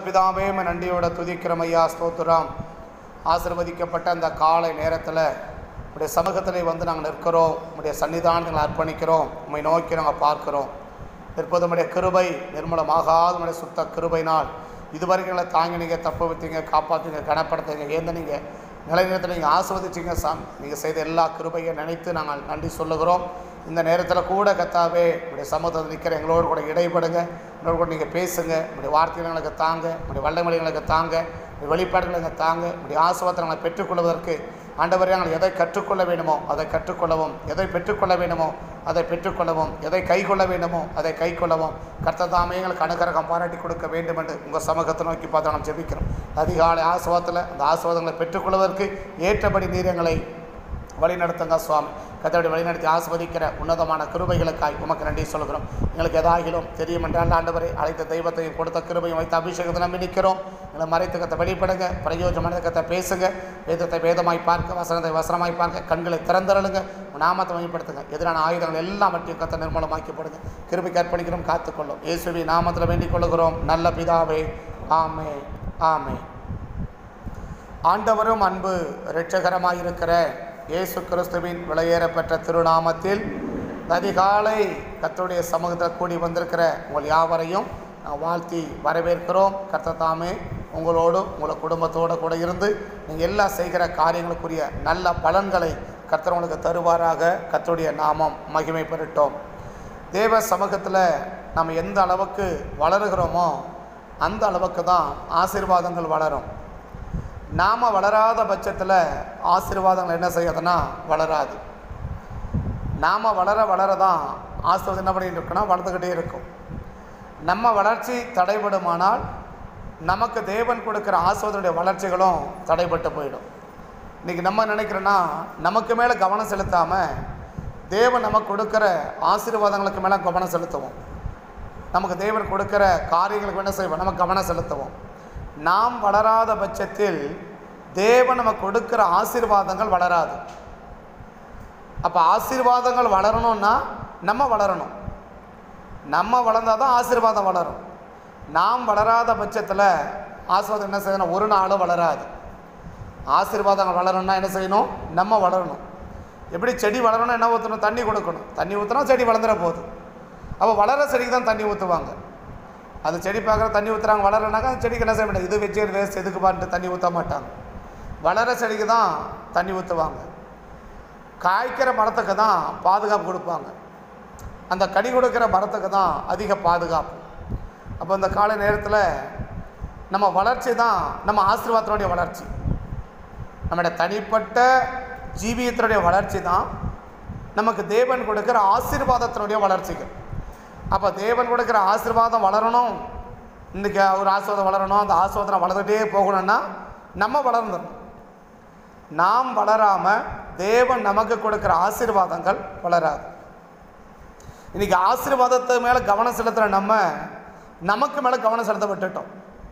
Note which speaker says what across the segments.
Speaker 1: பிதாவே உம்மை நன்றியோட துதிக்கிறோம் ஐயா ஸ்தோத்திரம் ஆசிர்வதிக்கப்பட்ட அந்த காலை நேரத்தில் உடைய சமூகத்தில் வந்து நாங்கள் நிற்கிறோம் உடைய சன்னிதானங்களை அர்ப்பணிக்கிறோம் உம்மை நோக்கி நாங்கள் பார்க்கிறோம் தற்போது உம்முடைய கிருபை நிர்மலமாகாத உம்முடைய சுத்த கிருபைனால் இதுவரைக்கும் எங்களை தாங்கி நீங்கள் தப்பு வைத்தீங்க காப்பாற்றுங்க கனப்படுத்துங்க ஏந்தனீங்க நிலைநிறுத்த நீங்கள் ஆஸ்வதிச்சிங்க சாமி நீங்கள் செய்த எல்லா கிருபையை நினைத்து நாங்கள் நன்றி சொல்லுகிறோம் இந்த நேரத்தில் கூட கத்தாவே உடைய சமூகத்தில் நிற்கிற எங்களோடு கூட இடைப்படுங்க எங்களோடு கூட நீங்கள் பேசுங்க உடைய வார்த்தைகளை எங்களுக்கு தாங்க உடைய வல்லமொழிகளுக்கு தாங்க உடைய வெளிப்பாடுகளை எங்களுக்கு தாங்க உடைய ஆசுவாத்திரங்களை பெற்றுக்கொள்வதற்கு ஆண்டவரே நாங்கள் எதை கற்றுக்கொள்ள வேண்டுமோ அதை கற்றுக்கொள்ளவும் எதை பெற்றுக்கொள்ள வேண்டுமோ அதை பெற்றுக்கொள்ளவும் எதை கைக்கொள்ள வேண்டுமோ அதை கைக்கொள்ளவும் கர்த்ததாமே எங்களுக்கு அனுகிரகம் பாராட்டி கொடுக்க வேண்டும் என்று உங்கள் சமூகத்தை நோக்கி பார்த்து நாம் ஜெபிக்கிறோம் அதிகாலை ஆசுவாதத்தில் அந்த ஆசுவாதங்களை பெற்றுக்கொள்வதற்கு ஏற்றபடி நீர் எங்களை வழிநடத்துங்க சுவாமி கத்தோடைய வழிநடத்தி ஆஸ்வதிக்கிற உன்னதமான கிருபைகளுக்காய் உமக்கு நன்றி சொல்கிறோம் எங்களுக்கு எதாகிலும் தெரியும் என்றால் ஆண்டவரை அழைத்த தெய்வத்தையும் கொடுத்த கிருபையும் வைத்த அபிஷேகத்தை நம்பி நிற்கிறோம் எங்களை மறைத்துக்கத்தை வெளிப்படுங்க பிரயோஜனமான கத்தை பேசுங்க வேதத்தை வேதமாய் பார்க்க வசனத்தை வசனமாய் பார்க்க கண்களை திறந்தருளுங்க உன் நாமத்தை மையப்படுத்துங்க எதிரான ஆயுதங்கள் எல்லாவற்றையும் கத்தை நிர்மூலமாக்கி போடுங்க கிருபைக்கு அர்ப்பணிக்கிறோம் காத்துக்கொள்ளும் இயேசுவி நாமத்தில் வேண்டிக் கொள்கிறோம் நல்ல பிதாவே ஆமே ஆமே ஆண்டவரும் அன்பு இரட்சகரமாயிருக்கிற இயேசு கிறிஸ்துவின் விலையேறப்பெற்ற திருநாமத்தில் இந்த அதிகாலை கர்த்தருடைய சமூகத்தில் கூடி வந்திருக்கிற உங்கள் யாவரையும் நான் வாழ்த்தி வரவேற்கிறோம் கர்த்தர் தாமே உங்களோடும் உங்கள் குடும்பத்தோடு கூட இருந்து நீங்கள் எல்லாம் செய்கிற காரியங்களுக்குரிய நல்ல பலன்களை கர்த்தர் உங்களுக்கு தருவாராக கர்த்தருடைய நாமம் மகிமை பெறட்டும் தேவ சமூகத்தில் நம்ம எந்த அளவுக்கு வளருகிறோமோ அந்த அளவுக்கு தான் ஆசீர்வாதங்கள் வளரும் நாம் வளராத பட்சத்தில் ஆசீர்வாதங்கள் என்ன செய்யாதுன்னா வளராது நாம் வளர வளர தான் ஆசீர்வாதம் என்ன பண்ணிட்டு இருக்குன்னா வளர்ந்துக்கிட்டே இருக்கும் நம்ம வளர்ச்சி தடைபடுமானால் நமக்கு தேவன் கொடுக்குற ஆசீர்வாதனுடைய வளர்ச்சிகளும் தடைபட்டு போயிடும் இன்றைக்கி நம்ம நினைக்கிறோன்னா நமக்கு மேலே கவனம் செலுத்தாமல் தேவன் நமக்கு கொடுக்குற ஆசீர்வாதங்களுக்கு மேலே கவனம் செலுத்துவோம் நமக்கு தேவன் கொடுக்குற காரியங்களுக்கு என்ன செய்வோம் நம்ம கவனம் செலுத்துவோம் நாம் வளராத பட்சத்தில் தேவன் நமக்கு கொடுக்குற ஆசீர்வாதங்கள் வளராது அப்போ ஆசீர்வாதங்கள் வளரணும்னா நம்ம வளரணும் நம்ம வளர்ந்தால் தான் ஆசீர்வாதம் வளரும் நாம் வளராத பட்சத்தில் ஆசீர்வாதம் என்ன செய்யணும் ஒரு நாளும் வளராது ஆசீர்வாதங்கள் வளரணும்னா என்ன செய்யணும் நம்ம வளரணும் எப்படி செடி வளரணும்னா என்ன ஊற்றணும் தண்ணி கொடுக்கணும் தண்ணி ஊற்றினா செடி வளர்ந்துட போகுது அப்போ வளர செடிக்கு தான் தண்ணி ஊற்றுவாங்க அந்த செடி பார்க்குற தண்ணி ஊற்றுறாங்க வளரனாக்கா அந்த செடிக்கு என்ன செய்ய மாட்டாங்க இது வச்சு வேஸ்ட் எதுக்கு பாட்டு தண்ணி ஊற்ற மாட்டாங்க வளர செடிக்கு தான் தண்ணி ஊற்றுவாங்க காய்க்கிற மரத்துக்கு தான் பாதுகாப்பு கொடுப்பாங்க அந்த கனி கொடுக்குற மரத்துக்கு தான் அதிக பாதுகாப்பு அப்போ இந்த காலை நேரத்தில் நம்ம வளர்ச்சி தான் நம்ம ஆசீர்வாதத்தினுடைய வளர்ச்சி நம்முடைய தனிப்பட்ட ஜீவியத்தினுடைய வளர்ச்சி தான் நமக்கு தேவன் கொடுக்குற ஆசீர்வாதத்தினுடைய வளர்ச்சிகள் அப்போ தேவன் கொடுக்குற ஆசீர்வாதம் வளரணும் இன்றைக்கி ஒரு ஆசீர்வாதம் வளரணும் அந்த ஆசீர்வாதம் வளர்ந்துட்டே போகணும்னா நம்ம வளர்ந்துடணும் நாம் வளராமல் தேவன் நமக்கு கொடுக்குற ஆசீர்வாதங்கள் வளராது இன்றைக்கி ஆசீர்வாதத்து மேலே கவனம் செலுத்துகிற நம்ம நமக்கு மேலே கவனம் செலுத்த விட்டுட்டோம்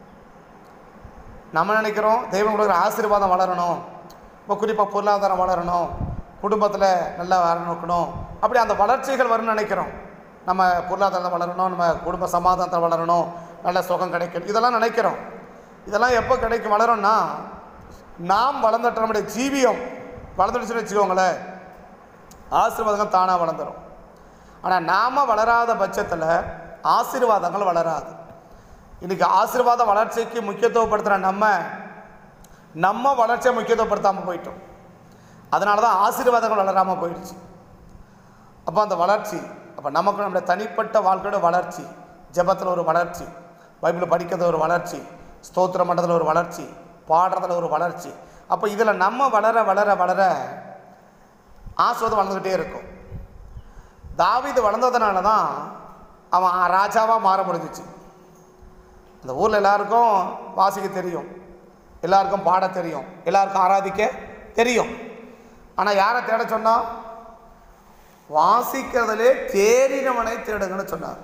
Speaker 1: நம்ம நினைக்கிறோம் தெய்வம் கொடுக்குற ஆசீர்வாதம் வளரணும் இப்போ குறிப்பாக பொருளாதாரம் வளரணும் குடும்பத்தில் நல்லா வரணும் அப்படி அந்த வளர்ச்சிகள் வரும்னு நினைக்கிறோம் நம்ம பொருளாதாரம் வளரணும் நம்ம குடும்ப சமாதானத்தில் வளரணும் நல்ல சுகம் கிடைக்கும் இதெல்லாம் நினைக்கிறோம் இதெல்லாம் எப்போ கிடைக்கும் வளரும்னா நாம் வளர்ந்துட்ட நம்முடைய ஜீவியம் வளர்ந்துடுச்சுன்னு வச்சுக்கோங்களேன் ஆசீர்வாதங்கள் தானாக வளர்ந்துடும் ஆனால் நாம் வளராத பட்சத்தில் ஆசீர்வாதங்கள் வளராது இன்றைக்கி ஆசீர்வாத வளர்ச்சிக்கு முக்கியத்துவப்படுத்துகிற நம்ம நம்ம வளர்ச்சியை முக்கியத்துவப்படுத்தாமல் போயிட்டோம் அதனால தான் ஆசீர்வாதங்கள் வளராமல் போயிடுச்சு அப்போ அந்த வளர்ச்சி அப்போ நமக்கு நம்முடைய தனிப்பட்ட வாழ்க்கையோட வளர்ச்சி ஜெபத்தில் ஒரு வளர்ச்சி பைபிள் படிக்கிறதுல ஒரு வளர்ச்சி ஸ்தோத்திர மண்டலத்தில் ஒரு வளர்ச்சி பாடுறதுல ஒரு வளர்ச்சி அப்போ இதில் நம்ம வளர வளர வளர ஆஸ்வாதம் வளர்ந்துக்கிட்டே இருக்கும் தாவீது வளர்ந்ததுனால தான் அவன் ராஜாவாக மாற முடிஞ்சிச்சு அந்த ஊரில் எல்லாருக்கும் வாசிக்க தெரியும் எல்லாருக்கும் பாட தெரியும் எல்லாருக்கும் ஆராதிக்க தெரியும் ஆனால் யாரை தேட சொன்னா வாசிக்கிறதுலே தேறினவனை தேடுங்கன்னு சொன்னார்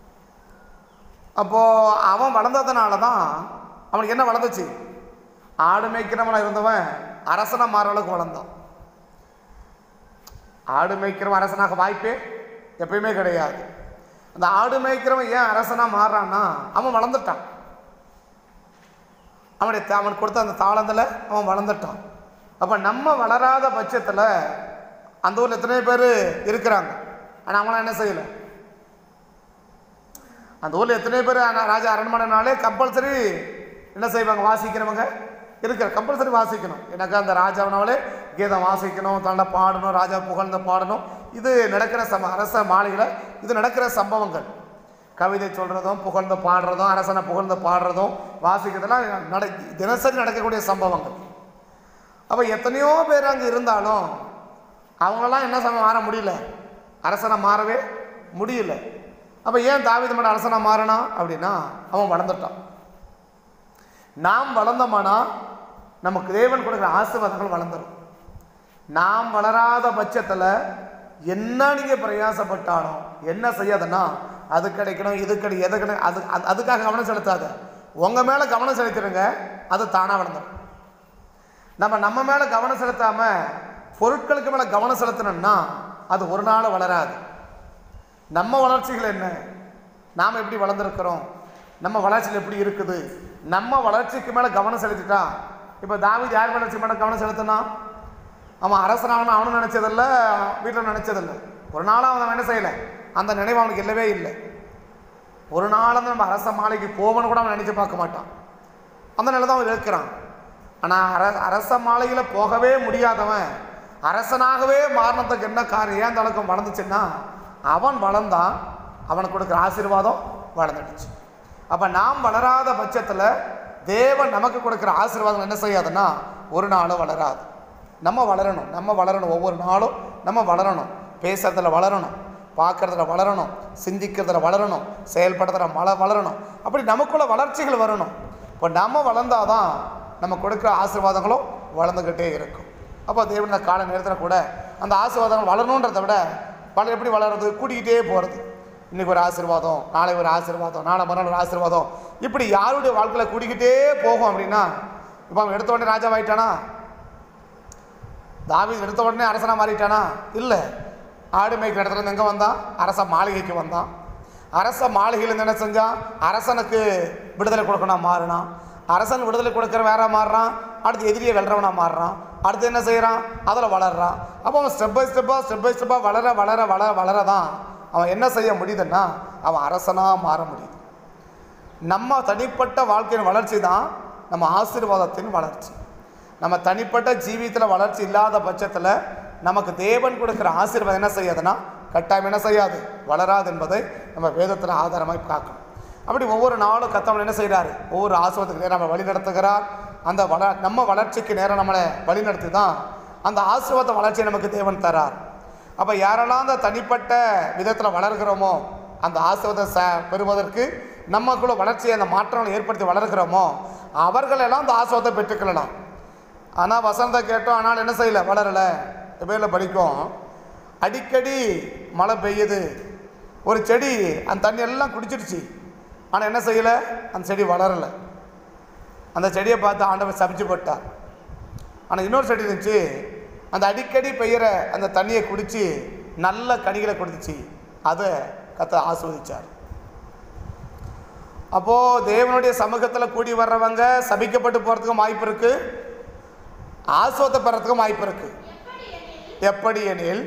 Speaker 1: அப்போது அவன் வளர்ந்ததுனால தான் அவனுக்கு என்ன வளர்ந்துச்சு ஆடு மேய்க்கிறவனாக இருந்தவன் அரசனாக மாற அளவுக்கு வளர்ந்தான் ஆடு மேய்க்கிறவன் அரசனாக வாய்ப்பே எப்பயுமே கிடையாது அந்த ஆடு மேய்க்கிறவன் ஏன் அரசனாக மாறுறான்னா அவன் வளர்ந்துட்டான் அவனுடைய தா- அவனுக்கு கொடுத்த அந்த தாளந்தில் அவன் வளர்ந்துட்டான் அப்போ நம்ம வளராத பட்சத்தில் அந்த ஊரில் எத்தனை பேர் இருக்கிறாங்க ஆனால் அவங்களாம் என்ன செய்யலை அந்த ஊரில் எத்தனை பேர் ஆனா- ராஜா அரண்மனைனாலே கம்பல்சரி என்ன செய்வாங்க வாசிக்கிறவங்க இருக்கிற கம்பல்சரி வாசிக்கணும் எனக்கு அந்த ராஜாவினாலே கீதம் வாசிக்கணும் தண்டை பாடணும் ராஜா புகழ்ந்து பாடணும் இது நடக்கிற சம அரச மாளிகையில் இது நடக்கிற சம்பவங்கள் கவிதை சொல்கிறதும் புகழ்ந்து பாடுறதும் அரசனை புகழ்ந்து பாடுறதும் வாசிக்கிறதெல்லாம் நட தினசரி நடக்கக்கூடிய சம்பவங்கள் அப்போ எத்தனையோ பேர் அங்கே இருந்தாலும் அவங்களாம் என்ன சமயம் மாற முடியல அரசனை மாறவே முடியல அப்போ ஏன் தாவீது மட்டும் அரசனை மாறினா அப்படின்னா அவன் வளர்ந்துட்டான் நாம் வளர்ந்தோமானா நமக்கு தேவன் கொடுக்குற ஆசீர்வாதங்கள் வளர்ந்துடும் நாம் வளராத பட்சத்தில் என்ன நீங்கள் பிரயாசப்பட்டாலும் என்ன செய்யாதுன்னா அது கிடைக்கணும் இது கிடை எது கிடை அது அது- அதுக்காக கவனம் செலுத்தாத உங்கள் மேலே கவனம் செலுத்திடுங்க அது தானாக வளர்ந்துடும் நம்ம நம்ம மேலே கவனம் செலுத்தாமல் பொருட்களுக்கு மேலே கவனம் செலுத்தணும்னா அது ஒரு நாள் வளராது நம்ம வளர்ச்சிகள் என்ன நாம் எப்படி வளர்ந்துருக்கிறோம் நம்ம வளர்ச்சியில் எப்படி இருக்குது நம்ம வளர்ச்சிக்கு மேலே கவனம் செலுத்திட்டா இப்போ தாவீது யார் வளர்ச்சி மேலே கவனம் செலுத்தினா அவன் அரசனாகணும் அவனும் நினச்சதில்ல வீட்டில் நினச்சதில்ல ஒரு நாளும் அவன் என்ன செய்யலை அந்த நினைவு அவனுக்கு இல்லவே இல்லை ஒரு நாளும் நம்ம அரச மாளிகைக்கு போகணும்னு கூட அவன் நினச்சி பார்க்க மாட்டான் அந்த நிலை தான் அவன் இருக்கிறான் ஆனால் அர அரச மாளிகையில் போகவே முடியாதவன் அரசனாகவே மாறினதுக்கு என்ன காரியம் ஏன் அந்த அளவுக்கு வளர்ந்துச்சுன்னா அவன் வளர்ந்தான் அவனுக்கு கொடுக்குற ஆசீர்வாதம் வளர்ந்துடுச்சு அப்போ நாம் வளராத பட்சத்தில் தேவன் நமக்கு கொடுக்குற ஆசீர்வாதம் என்ன செய்யாதுன்னா ஒரு நாளும் வளராது நம்ம வளரணும் நம்ம வளரணும் ஒவ்வொரு நாளும் நம்ம வளரணும் பேசுறதுல வளரணும் பார்க்கறதுல வளரணும் சிந்திக்கிறதுல வளரணும் செயல்படுறதுல மல வளரணும் அப்படி நமக்குள்ள வளர்ச்சிகள் வரணும் இப்போ நம்ம வளர்ந்தாதான் நம்ம கொடுக்குற ஆசீர்வாதங்களும் வளர்ந்துக்கிட்டே இருக்கும் அப்போ தேவன கால நேரத்தில் கூட அந்த ஆசீர்வாதங்கள் வளரணுன்றதை விட வள எப்படி வளருது கூட்டிக்கிட்டே போகிறது இன்றைக்கி ஒரு ஆசீர்வாதம் நாளை ஒரு ஆசீர்வாதம் நாளை மறுநாள் ஒரு ஆசீர்வாதம் இப்படி யாருடைய வாழ்க்கையில் கூட்டிக்கிட்டே போகும் அப்படின்னா இப்போ அவன் எடுத்த உடனே ராஜாவாயிட்டானா தாவீது எடுத்த உடனே அரசனா மாறிட்டானா இல்லை ஆடு மேய்க்கிற இடத்துல இருந்து எங்கே வந்தான் அரச மாளிகைக்கு வந்தான் அரச மாளிகையிலேருந்து என்ன செஞ்சான் அரசனுக்கு விடுதலை கொடுக்கணும் மாறினான் அரசன் விடுதலை கொடுக்குற வேற மாறுறான் அடுத்து எதிரியை வெல்றவனா மாறுறான் அடுத்து என்ன செய்கிறான் அதில் வளர்றான் அப்போ அவன் ஸ்டெப் பை ஸ்டெப்பாக ஸ்டெப் பை ஸ்டெப்பாக வளர வளர வளர வளர தான் அவன் என்ன செய்ய முடியுதுன்னா அவன் அரசனாக மாற முடியுது நம்ம தனிப்பட்ட வாழ்க்கையின் வளர்ச்சி தான் நம்ம ஆசீர்வாதத்தின் வளர்ச்சி நம்ம தனிப்பட்ட ஜீவியத்தில் வளர்ச்சி இல்லாத பட்சத்தில் நமக்கு தேவன் கொடுக்குற ஆசீர்வாதம் என்ன செய்யாதுன்னா கட்டாயம் என்ன செய்யாது வளராது என்பதை நம்ம வேதத்தில் ஆதாரமாக பார்க்கணும் அப்படி ஒவ்வொரு நாளும் கத்தவன் என்ன செய்கிறாரு ஒவ்வொரு ஆசீர்வாதத்துக்கு நேரம் நம்ம வழி நடத்துகிறார் அந்த வள நம்ம வளர்ச்சிக்கு நேரம் நம்மளை வழி நடத்தி தான் அந்த ஆசீர்வாத வளர்ச்சியை நமக்கு தேவன் தரார் அப்போ யாரெல்லாம் அந்த தனிப்பட்ட விதத்தில் வளர்கிறோமோ அந்த ஆசீர்வாதம் ச பெறுவதற்கு நமக்குள்ள வளர்ச்சியை அந்த மாற்றங்களை ஏற்படுத்தி வளர்கிறோமோ அவர்களெல்லாம் அந்த ஆசீர்வாதத்தை பெற்றுக்கொள்ளலாம் ஆனால் வசனத்தை கேட்டோம் ஆனால் என்ன செய்யலை வளரலை பேரில் படிக்கும் அடிக்கடி மழை பெய்யுது ஒரு செடி அந்த தண்ணி எல்லாம் குடிச்சிடுச்சு ஆனால் என்ன செய்யலை அந்த செடி வளரலை அந்த செடியை பார்த்து ஆண்டவர் சபிச்சு போட்டார் ஆனால் இன்னொரு செடி இருந்துச்சு அந்த அடிக்கடி பெய்கிற அந்த தண்ணியை குடித்து நல்ல கனிகளை கொடுத்துச்சு அதை கத்த ஆஸ்வதிச்சார் அப்போது தேவனுடைய சமூகத்தில் கூடி வர்றவங்க சபிக்கப்பட்டு போகிறதுக்கும் வாய்ப்பு இருக்குது ஆசுவத்தை பெறத்துக்கும் வாய்ப்பு இருக்குது எப்படி எனில்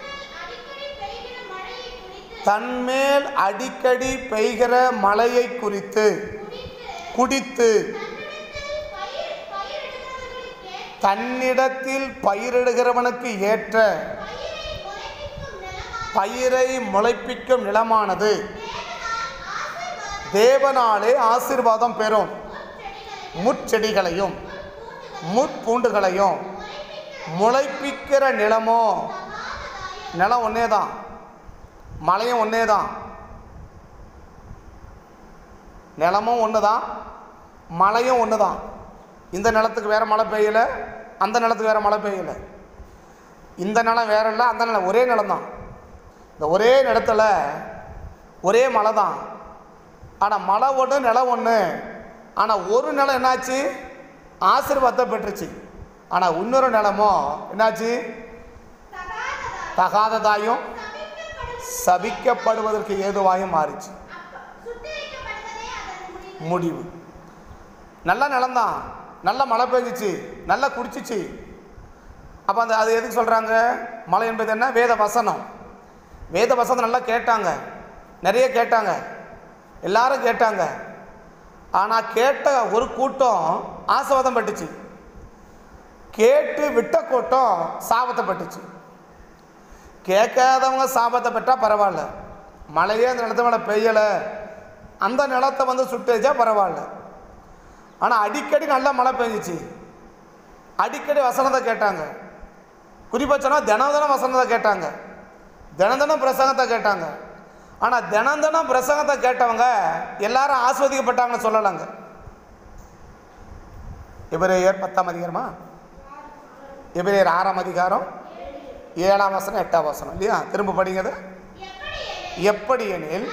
Speaker 1: தன்மேல் அடிக்கடி பெய்கிற மழையை குறித்து குடித்து தன்னிடத்தில் பயிரிடுகிறவனுக்கு ஏற்ற பயிரை முளைப்பிக்கும் நிலமானது தேவனாலே ஆசீர்வாதம் பெறும் முட்செடிகளையும் முட்பூண்டுகளையும் முளைப்பிக்கிற நிலமோ நிலம் ஒன்றே தான் மலையும் ஒன்றே தான் நிலமும் ஒன்று தான் மலையும் ஒன்று தான் இந்த நிலத்துக்கு வேறு மழை பெய்யலை அந்த நிலத்துக்கு வேறு மழை பெய்யலை இந்த நிலம் வேற இல்லை அந்த நிலம் ஒரே நிலம் தான் இந்த ஒரே நிலத்தில் ஒரே மலை தான் ஆனால் மலை ஒன்று நிலம் ஒன்று ஆனால் ஒரு நிலம் என்னாச்சு ஆசீர்வாதத்தை பெற்றுச்சு ஆனால் இன்னொரு நிலமோ என்னாச்சு தகாததாயும் சபிக்கப்படுவதற்கு ஏதுவாயும் மாறிச்சு முடிவு நல்ல நிலம்தான் நல்ல மழை பெஞ்சிச்சு நல்லா குடிச்சிச்சு அப்போ அந்த அது எதுக்கு சொல்கிறாங்க மழை என்பது என்ன வேத வசனம் வேத வசனம் நல்லா கேட்டாங்க நிறைய கேட்டாங்க எல்லாரும் கேட்டாங்க ஆனால் கேட்ட ஒரு கூட்டம் ஆசீர்வாதம் பட்டுச்சு கேட்டு விட்ட கூட்டம் சாபத்தை பட்டுச்சு கேட்காதவங்க சாபத்தை பெற்றால் பரவாயில்ல மழையே அந்த நிலத்து மேலே பெய்யலை அந்த நிலத்தை வந்து சுட்டேஜா பரவாயில்ல ஆனால் அடிக்கடி நல்லா மழை பெஞ்சிச்சு அடிக்கடி வசனத்தை கேட்டாங்க குறிப்பாக சொன்னால் தினம் தினம் வசனத்தை கேட்டாங்க தினம் தினம் பிரசங்கத்தை கேட்டாங்க ஆனால் தினம் தினம் பிரசங்கத்தை கேட்டவங்க எல்லாரும் ஆஸ்வதிக்கப்பட்டாங்கன்னு சொல்லலாங்க எபிரேயர் பத்தாம் அதிகாரமா எபிரேயர் ஆறாம் அதிகாரம் ஏழாம் வசனம் எட்டாம் வசனம் இல்லையா திரும்ப படிங்கிறது எப்படி எனில்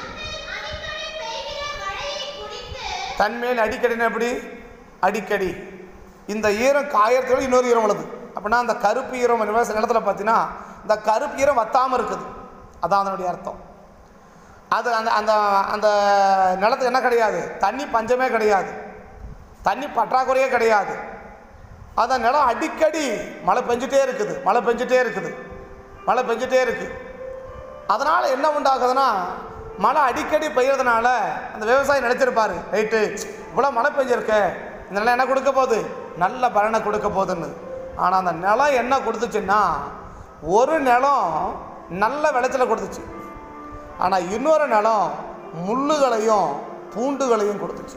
Speaker 1: தன்மேல் அடிக்கடின்னு எப்படி அடிக்கடி இந்த ஈரம் காயறதோட இன்னொரு ஈரம் உள்ளது அப்படின்னா அந்த கருப்பு ஈரம் விவசாய நிலத்தில் பார்த்தீங்கன்னா இந்த கருப்பு ஈரம் வத்தாமல் இருக்குது அதான் அதனுடைய அர்த்தம் அது அந்த அந்த அந்த நிலத்துக்கு என்ன கிடையாது தண்ணி பஞ்சமே கிடையாது தண்ணி பற்றாக்குறையே கிடையாது அந்த நிலம் அடிக்கடி மழை பெஞ்சிட்டே இருக்குது மழை பெஞ்சிட்டே இருக்குது மழை பெஞ்சிட்டே இருக்குது அதனால் என்ன உண்டாகுதுன்னா மழை அடிக்கடி பெய்யறதுனால அந்த விவசாயி நினைச்சிருப்பாரு ரைட்டு இவ்வளோ மழை பெஞ்சிருக்க இந்த நிலம் என்ன கொடுக்க போகுது நல்ல பலனை கொடுக்க போகுதுன்னு ஆனால் அந்த நிலம் என்ன கொடுத்துச்சுன்னா ஒரு நிலம் நல்ல விளைச்சலை கொடுத்துச்சு ஆனால் இன்னொரு நிலம் முள்ளுகளையும் பூண்டுகளையும் கொடுத்துச்சு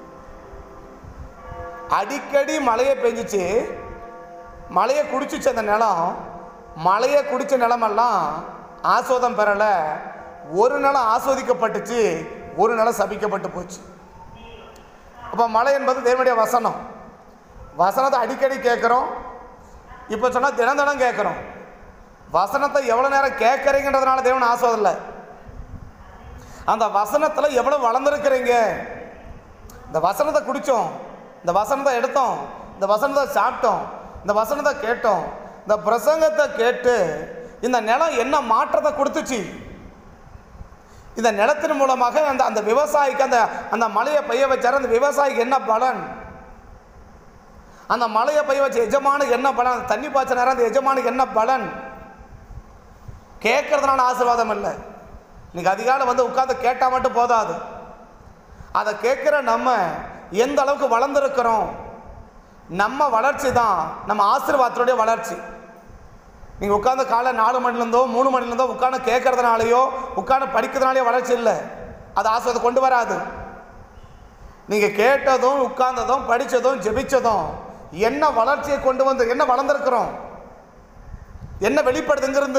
Speaker 1: அடிக்கடி மழையை பெஞ்சிச்சு மழையை குடிச்சிச்சு அந்த நிலம் மழையை குடித்த நிலமெல்லாம் ஆஸ்வாதம் பெறலை ஒரு நிலம் ஆஸ்வதிக்கப்பட்டுச்சு ஒரு நிலம் சபிக்கப்பட்டு போச்சு அப்போ மழை என்பது தேவனுடைய வசனம் வசனத்தை அடிக்கடி கேட்குறோம் இப்போ சொன்னால் தினம் தினம் கேட்குறோம் வசனத்தை எவ்வளோ நேரம் கேட்குறீங்கன்றதுனால தேவன் ஆஸ்வாதம் இல்லை அந்த வசனத்தில் எவ்வளோ வளர்ந்துருக்கிறீங்க இந்த வசனத்தை குடித்தோம் இந்த வசனத்தை எடுத்தோம் இந்த வசனத்தை சாப்பிட்டோம் இந்த வசனத்தை கேட்டோம் இந்த பிரசங்கத்தை கேட்டு இந்த நிலம் என்ன மாற்றத்தை கொடுத்துச்சு இந்த நிலத்தின் மூலமாக அந்த அந்த விவசாயிக்கு அந்த அந்த மலையை பெய்ய வச்சாரு அந்த விவசாயிக்கு என்ன பலன் அந்த மலையை பெய்ய வச்ச எஜமானுக்கு என்ன பலன் அந்த தண்ணி பாய்ச்ச நேரம் அந்த எஜமானுக்கு என்ன பலன் கேட்கறதுனால ஆசீர்வாதம் இல்லை இன்னைக்கு அதிகாலை வந்து உட்காந்து கேட்டால் மட்டும் போதாது அதை கேட்குற நம்ம எந்த அளவுக்கு வளர்ந்துருக்கிறோம் நம்ம வளர்ச்சி தான் நம்ம ஆசீர்வாதத்துடைய வளர்ச்சி நீங்கள் உட்காந்து காலை நாலு மணிலேருந்தோ மூணு மணிலேருந்தோ உட்காந்து கேட்கறதுனாலையோ உட்காந்து படிக்கிறதுனாலையோ வளர்ச்சி இல்லை அது ஆசீர்வாதம் கொண்டு வராது நீங்கள் கேட்டதும் உட்கார்ந்ததும் படித்ததும் ஜெபிச்சதும் என்ன வளர்ச்சியை கொண்டு வந்து என்ன வளர்ந்துருக்கிறோம் என்ன வெளிப்படுது இங்கிருந்து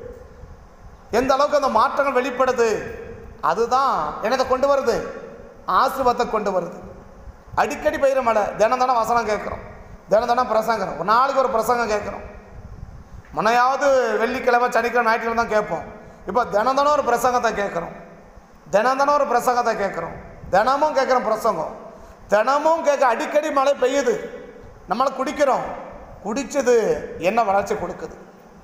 Speaker 1: எந்த அளவுக்கு அந்த மாற்றங்கள் வெளிப்படுது அதுதான் என்னத்தை கொண்டு வருது ஆசீர்வாதத்தை கொண்டு வருது அடிக்கடி பெய்கிற மழை தினம் தினம் வசனம் கேட்குறோம் தினம் தினம் பிரசங்கம் ஒரு நாளைக்கு ஒரு பிரசங்கம் கேட்குறோம் முன்னையாவது வெள்ளிக்கிழமை சனிக்கிழமை ஞாயிற்றுக்கிழமை தான் கேட்போம் இப்போ தினம் தினம் ஒரு பிரசங்கத்தை கேட்குறோம் தினம் தினம் ஒரு பிரசங்கத்தை கேட்குறோம் தினமும் கேட்குறோம் பிரசங்கம் தினமும் கேட்க அடிக்கடி மழை பெய்யுது நம்மளை குடிக்கிறோம் குடிச்சது என்ன வளர்ச்சி கொடுக்குது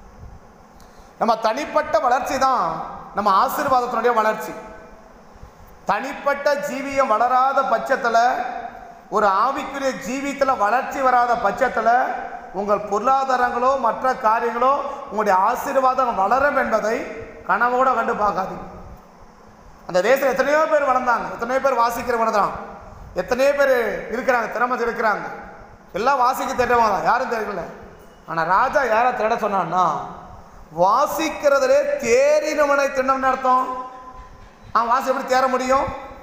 Speaker 1: நம்ம தனிப்பட்ட வளர்ச்சி தான் நம்ம ஆசீர்வாதத்தினுடைய வளர்ச்சி தனிப்பட்ட ஜீவியம் வளராத பட்சத்தில் ஒரு ஆவிக்குரிய ஜீவியத்தில் வளர்ச்சி வராத பட்சத்தில் உங்கள் பொருளாதாரங்களோ மற்ற காரியங்களோ உங்களுடைய ஆசீர்வாதம் வளரும் என்பதை கனவோட கண்டு பார்க்காதீங்க அந்த தேசம் எத்தனையோ பேர் வளர்ந்தாங்க எத்தனையோ பேர் வாசிக்கிற வளர்ந்தான் எத்தனையோ பேர் இருக்கிறாங்க திறமை இருக்கிறாங்க எல்லாம் வாசிக்க தெரிஞ்சவங்க தான் யாரும் தெரியல ஆனால் ராஜா யாரை தேட சொன்னான்னா வாசிக்கிறதுலே தேறினவனை தின்னம்னு அர்த்தம் அவன் வாசி எப்படி தேர முடியும்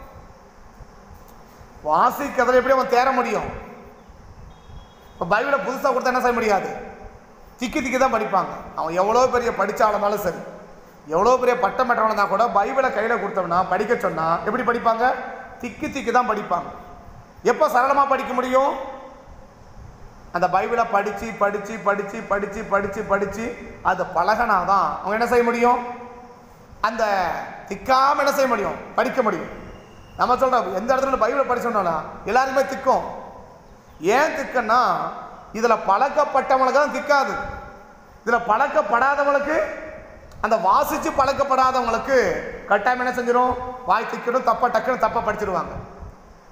Speaker 1: வாசிக்கிறதுல எப்படி அவன் தேர முடியும் இப்போ பைபிளை புதுசாக கொடுத்தா என்ன செய்ய முடியாது திக்கி திக்கி தான் படிப்பாங்க அவன் எவ்வளோ பெரிய படித்தாலும் சரி எவ்வளோ பெரிய பட்டம் பெற்றவனா கூட பைபிளை கையில் கொடுத்தோம்னா படிக்க சொன்னால் எப்படி படிப்பாங்க திக்கி திக்கி தான் படிப்பாங்க எப்போ சரளமாக படிக்க முடியும் அந்த பைபிளை படித்து படித்து படித்து படித்து படித்து படித்து அது பழகினாதான் அவங்க என்ன செய்ய முடியும் அந்த திக்காம என்ன செய்ய முடியும் படிக்க முடியும் நம்ம சொல்கிறோம் எந்த இடத்துல பைபிளை படிச்சோம்னா எல்லாருமே திக்கும் ஏன் திக்குன்னா இதில் பழக்கப்பட்டவங்களுக்கு தான் திக்காது இதில் பழக்கப்படாதவங்களுக்கு அந்த வாசித்து பழக்கப்படாதவங்களுக்கு கட்டாயம் என்ன செஞ்சிடும் வாய் திக்கணும் தப்பா டக்குன்னு தப்பாக படிச்சிருவாங்க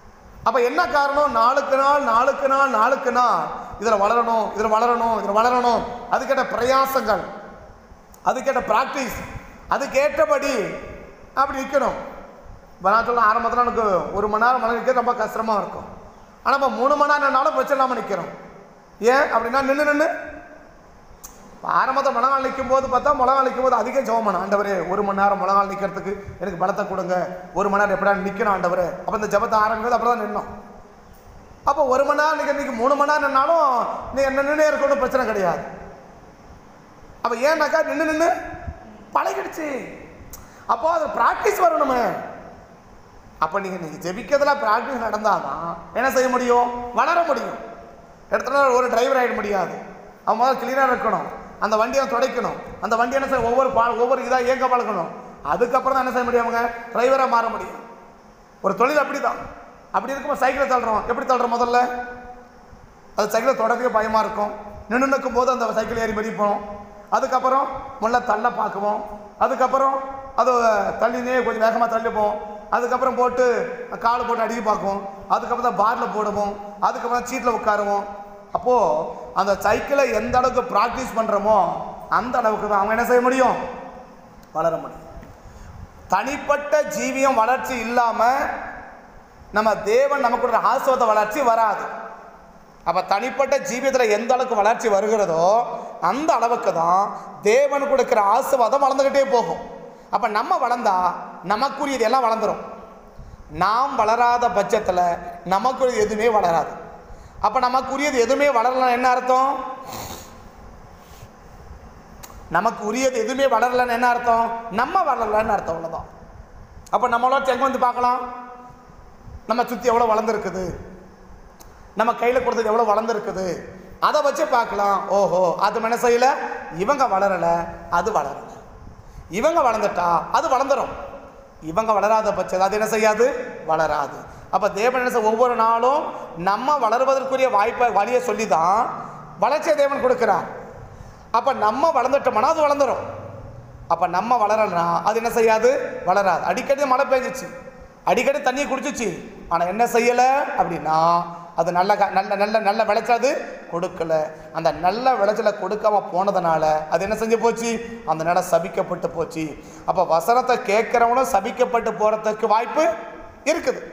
Speaker 1: அப்ப என்ன காரணம் நாளுக்கு நாள் நாளுக்கு நாள் நாளுக்கு நாள் இதுல வளரணும் இதுல வளரணும் இதுல வளரணும் அதுக்கேற்ற பிரயாசங்கள் அதுக்கேற்ற ப்ராக்டிஸ் அதுக்கேற்றபடி அப்படி நிற்கணும் இப்போ நான் சொல்ல ஆரம்பத்தில் எனக்கு ஒரு மணி நேரம் மழை நிற்கிறது ரொம்ப கஷ்டமாக இருக்கும் ஆனால் இப்போ மூணு மணி நேரம்னாலும் பிரச்சனை இல்லாமல் நிற்கிறோம் ஏன் அப்படின்னா நின்று நின்று ஆரம்பத்தில் முழங்கால் நிற்கும் போது பார்த்தா முழங்கால் நிற்கும் போது அதிகம் ஜெபம் பண்ண ஆண்டவரே ஒரு மணி நேரம் முழங்கால் நிற்கிறதுக்கு எனக்கு பலத்தை கொடுங்க ஒரு மணி நேரம் எப்படா நிற்கணும் ஆண்டவரே அப்போ இந்த ஜெபத்தை ஆரம்பிக்கிறது அப்படி தான் நின்னோம் அப்போ ஒரு மணி நேரம் நிற்க நிற்க மூணு மணி நேரம் நின்னாலும் நீ என்ன நின்று இருக்கணும் பிரச்சனை கிடையாது அப்போ ஏன்னாக்கா நின்று நின்று பழகிடுச்சு அப்போ அது ப்ராக்டிஸ் வரணுமே அப்போ நீங்கள் நீங்கள் ஜெபிக்கிறதுல ப்ராக்டிஸ் நடந்தாதான் என்ன செய்ய முடியும் வளர முடியும் எடுத்த நாள் ஒரு டிரைவர் ஆகிட முடியாது அவன் முதல்ல கிளீனாக இருக்கணும் அந்த வண்டியை துடைக்கணும் அந்த வண்டி என்ன செய்ய ஒவ்வொரு பா ஒவ்வொரு இதாக இயங்க பழக்கணும் அதுக்கப்புறம் தான் என்ன செய்ய முடியும் அவங்க டிரைவராக மாற முடியும் ஒரு தொழில் அப்படி தான் அப்படி இருக்கும்போது சைக்கிளை தள்ளுறோம் எப்படி தள்ளுறோம் முதல்ல அது சைக்கிளை தொடர்றதுக்கு பயமாக இருக்கும் நின்று நிற்கும் போது அந்த சைக்கிள் ஏறி மிதிப்போம் அதுக்கப்புறம் முள்ள தள்ள பார்க்குவோம் அதுக்கப்புறம் அது தள்ளினே கொஞ்சம் வேகமாக தள்ளிப்போம் அதுக்கப்புறம் போட்டு கால் போட்டு அடிக்க பார்க்குவோம் அதுக்கப்புறம் தான் பாரில் போடுவோம் அதுக்கப்புறம் சீட்டில் உட்காருவோம் அப்போது அந்த சைக்கிளை எந்த அளவுக்கு ப்ராக்டிஸ் பண்ணுறோமோ அந்த அளவுக்கு தான் அவங்க என்ன செய்ய முடியும் வளர முடியும் தனிப்பட்ட ஜீவியம் வளர்ச்சி இல்லாமல் நம்ம தேவன் நமக்கு ஒரு ஆசிர்வாத வளர்ச்சி வராது அப்போ தனிப்பட்ட ஜீவியத்தில் எந்த அளவுக்கு வளர்ச்சி வருகிறதோ அந்த அளவுக்கு தான் தேவன் கொடுக்குற ஆசீர்வாதம் வளர்ந்துக்கிட்டே போகும் அப்போ நம்ம வளர்ந்தா நமக்குரியது எல்லாம் வளர்ந்துரும் நாம் வளராத பட்சத்தில் நமக்குரியது எதுவுமே வளராது அப்போ நமக்குரியது எதுவுமே வளரலாம் என்ன அர்த்தம் நமக்கு உரியது எதுவுமே வளரலன்னு என்ன அர்த்தம் நம்ம வளரலன்னு அர்த்தம் அவ்வளோதான் அப்போ நம்மளோட எங்கே வந்து பார்க்கலாம் நம்ம சுற்றி எவ்வளோ வளர்ந்துருக்குது நம்ம கையில் கொடுத்தது எவ்வளோ வளர்ந்துருக்குது அதை வச்சு பார்க்கலாம் ஓஹோ அது மனசையில் இவங்க வளரலை அது வளரலை இவங்க வளர்ந்துட்டா அது வளர்ந்துரும் இவங்க வளராத பட்சம் அது என்ன செய்யாது வளராது அப்போ தேவன் என்ன செய்ய- ஒவ்வொரு நாளும் நம்ம வளருவதற்குரிய வாய்ப்பை வழியை சொல்லி தான் வளர்ச்சியை தேவன் கொடுக்குறார் அப்போ நம்ம வளர்ந்துட்டோம்னா அது வளர்ந்துரும் அப்போ நம்ம வளரலைன்னா அது என்ன செய்யாது வளராது அடிக்கடி மழை பெஞ்சிச்சு அடிக்கடி தண்ணியை குடிச்சிச்சு ஆனால் என்ன செய்யலை அப்படின்னா அது நல்ல க- நல்ல நல்ல நல்ல விளைச்சல் அது கொடுக்கல அந்த நல்ல விளைச்சலை கொடுக்காம போனதுனால அது என்ன செஞ்சு போச்சு அந்த நிலம் சபிக்கப்பட்டு போச்சு அப்போ வசனத்தை கேட்குறவனும் சபிக்கப்பட்டு போகிறதுக்கு வாய்ப்பு இருக்குது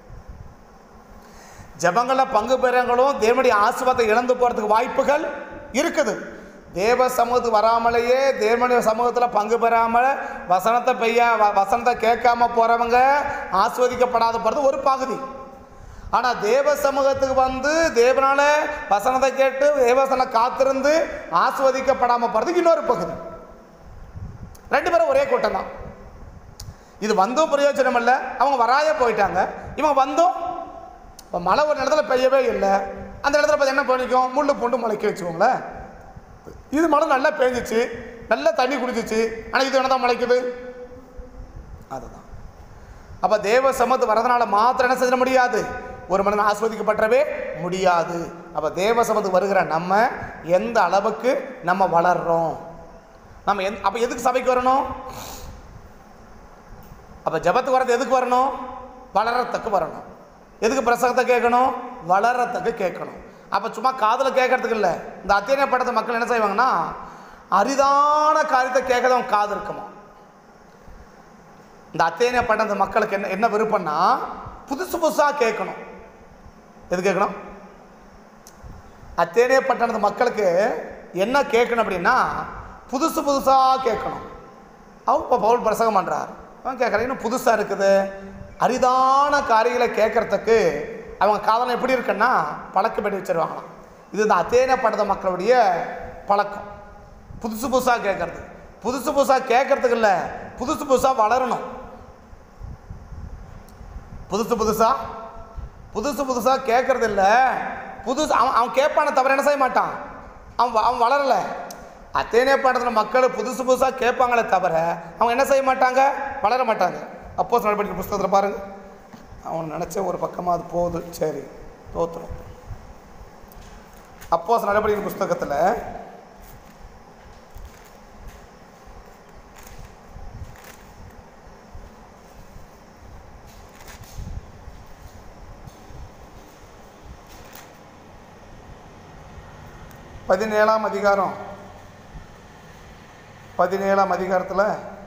Speaker 1: ஜெபங்களில் பங்கு பெறவங்களும் தேவனுடைய ஆசீர்வாதத்தை இழந்து போகிறதுக்கு வாய்ப்புகள் இருக்குது தேவ சமூகத்துக்கு வராமலேயே தேவனுடைய சமூகத்தில் பங்கு பெறாமல் வசனத்தை பெய்ய வ- வசனத்தை கேட்காம போகிறவங்க ஆஸ்வதிக்கப்படாத போகிறது ஒரு பகுதி ஆனால் தேவ சமூகத்துக்கு வந்து தேவனால வசனத்தை கேட்டு தேவசனை காத்திருந்து ஆஸ்வதிக்கப்படாமல் போகிறதுக்கு இன்னொரு பகுதி ரெண்டு பேரும் ஒரே கூட்டம் தான் இது வந்தும் பிரயோஜனம் இல்லை அவங்க வராய போயிட்டாங்க இவங்க வந்தும் இப்போ மழை ஒரு இடத்துல பெய்யவே இல்லை அந்த இடத்துல பார்த்து என்ன பண்ணிக்கும் முள்ளு பூண்டு முளைக்க வச்சுக்கோங்களேன் இது மழை நல்லா பெஞ்சிச்சு நல்லா தண்ணி குடிச்சிச்சு ஆனால் இது என்ன தான் முளைக்குது அதுதான் அப்போ தேவ சமத்து வரதுனால மாத்திரம் என்ன செஞ்சிட முடியாது ஒரு மனிதன் ஆஸ்வதிக்கப்பட்டவே முடியாது அப்போ தேவ சமத்துக்கு வருகிற நம்ம எந்த அளவுக்கு நம்ம வளர்றோம் நம்ம எந் அப்போ எதுக்கு சபைக்கு வரணும் அப்போ ஜெபத்துக்கு வர்றது எதுக்கு வரணும் வளரத்துக்கு வரணும் எதுக்கு பிரசங்கத்தை கேட்கணும் வளரத்துக்கு கேட்கணும் அப்போ சும்மா காதில் கேட்கறதுக்கு இல்லை இந்த அத்தேனே படத்தை மக்கள் என்ன செய்வாங்கன்னா அரிதான காரியத்தை கேட்கறவங்க காது இருக்குமா இந்த அத்தேனே பட்டணத்து மக்களுக்கு என்ன என்ன விருப்பம்னா புதுசு புதுசாக கேட்கணும் எது கேட்கணும் அத்தேனே பட்டணத்து மக்களுக்கு என்ன கேட்கணும் அப்படின்னா புதுசு புதுசாக கேட்கணும் அவங்க இப்போ பவுல் பிரசங்கம் பண்ணுறார் அவன் கேட்குறான் இன்னும் புதுசாக இருக்குது அரிதான காரியங்களை கேட்கறதுக்கு அவங்க காதலம் எப்படி இருக்குன்னா பழக்கம் பண்ணி வச்சிருவாங்களாம் இது இந்த அத்தேனே பட்டண மக்களுடைய பழக்கம் புதுசு புதுசாக கேட்கறது புதுசு புதுசாக கேட்கறதுக்கு இல்லை புதுசு புதுசாக வளரணும் புதுசு புதுசா புதுசு புதுசாக கேட்கறது இல்லை புதுசு அவன் அவன் கேட்பானே தவிர என்ன செய்ய மாட்டான் அவன் வ- அவன் வளரலை அத்தேனே பாடத்தில் மக்கள் புதுசு புதுசாக கேட்பாங்களே தவிர அவங்க என்ன செய்ய மாட்டாங்க வளர மாட்டாங்க அப்போ நடவடிக்கை புஸ்தகத்தில் பாருங்க அவன் நினச்ச ஒரு பக்கமாக அது போகுது சரி தோத்துரும் அப்போஸ் நடவடிக்கை புஸ்தகத்தில் பதினேழாம் அதிகாரம் பதினேழாம் அதிகாரத்தில்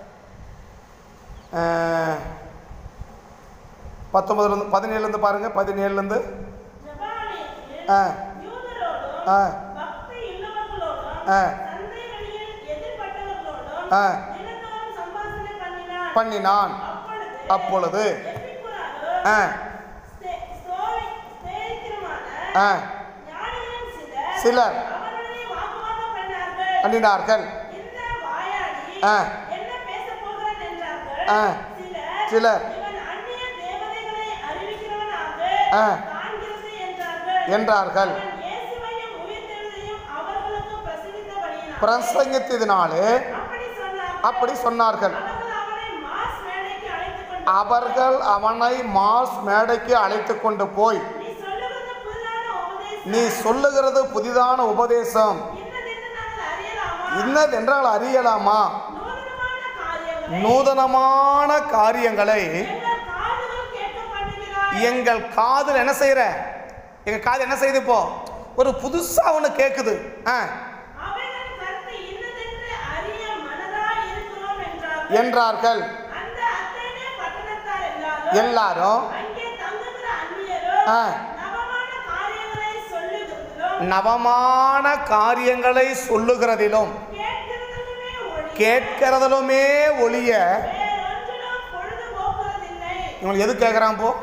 Speaker 1: பத்தொம்பதுலேருந்து பதினேழுலேருந்து பாருங்கள் பதினேழுலேருந்து
Speaker 2: ஜெபாலயத்தில்
Speaker 1: ஆ
Speaker 2: யூதரோடும்
Speaker 1: ஆ
Speaker 2: பக்தி உள்ளவர்களோடும்
Speaker 1: ஆ.
Speaker 2: சந்தை வெளியில் எதிர்பட்டவர்களோடும்
Speaker 1: ஆ.
Speaker 2: தினந்தோறும் சம்பாஷணை பண்ணினான்.
Speaker 1: பண்ணினான்
Speaker 2: அப்பொழுது
Speaker 1: அப்பொழுது
Speaker 2: எபிக்குறாரும்
Speaker 1: ஆ
Speaker 2: ஸ்தே- ஸ்தோரி- ஸ்தோரிக்கிரமான
Speaker 1: ஆ
Speaker 2: ஞானிகளும் சிலர்
Speaker 1: சிலர்
Speaker 2: அவருடனே வாக்குவாதம் பண்ணார்கள்.
Speaker 1: பண்ணினார்கள்
Speaker 2: இந்த வாயாடி
Speaker 1: ஆ.
Speaker 2: என்ன பேசப் போகிறான் என்றார்கள்.
Speaker 1: ஆ.
Speaker 2: சிலர்
Speaker 1: சிலர்
Speaker 2: இவன் அந்நிய தேவதைகளை அறிவிக்கிறவனாக
Speaker 1: ஆ.
Speaker 2: காண்கிறது என்றார்கள்.
Speaker 1: என்றார்கள்
Speaker 2: அவன் இயேசுவையும் உயிர்த்தெழுதலையும் அவர்களுக்கு பிரசங்கித்தபடியினாலே
Speaker 1: பிரசங்கித்ததினாலே
Speaker 2: அப்படி சொன்னார்கள்.
Speaker 1: அப்படி சொன்னார்கள்
Speaker 2: அவர்கள் அவனை மாஸ் மேடைக்கு அழைத்துக் கொண்டு
Speaker 1: அவர்கள் அவனை மாஸ் மேடைக்கு அழைத்து கொண்டு போய்
Speaker 2: நீ சொல்லுகிறது புதிதான உபதேசம்.
Speaker 1: நீ சொல்லுகிறது புதிதான உபதேசம்
Speaker 2: இன்னதென்று நாங்கள் அறியலாமா?
Speaker 1: இன்னதென்றால் அறியலாமா
Speaker 2: நூதனமான காரியங்களை
Speaker 1: நூதனமான காரியங்களை
Speaker 2: எங்கள் காதுகள் கேட்க பண்ணுகிறாய்.
Speaker 1: எங்கள் காதில் என்ன செய்யற எங்க காது என்ன செய்யுது இப்போ ஒரு புதுசா ஒன்று கேட்குது ஆ
Speaker 2: அவைகளின் கருத்து இன்னதென்று அறிய மனதாய் இருக்கிறோம் என்றார்கள்.
Speaker 1: என்றார்கள்
Speaker 2: அந்த அத்தேனே பட்டணத்தார் எல்லாரும்
Speaker 1: எல்லாரும்
Speaker 2: அங்கே தங்குகிற அந்நியரும்
Speaker 1: ஆ.
Speaker 2: நவமான காரியங்களை சொல்லுகிறதிலும்
Speaker 1: நவமான காரியங்களை சொல்லுகிறதிலும்
Speaker 2: கேட்கிறதிலுமே ஒழிய
Speaker 1: கேட்கிறதிலுமே ஒளிய
Speaker 2: வேறொன்றிலும் பொழுது போக்குறதில்லை.
Speaker 1: இவன் எது கேட்குறான் போ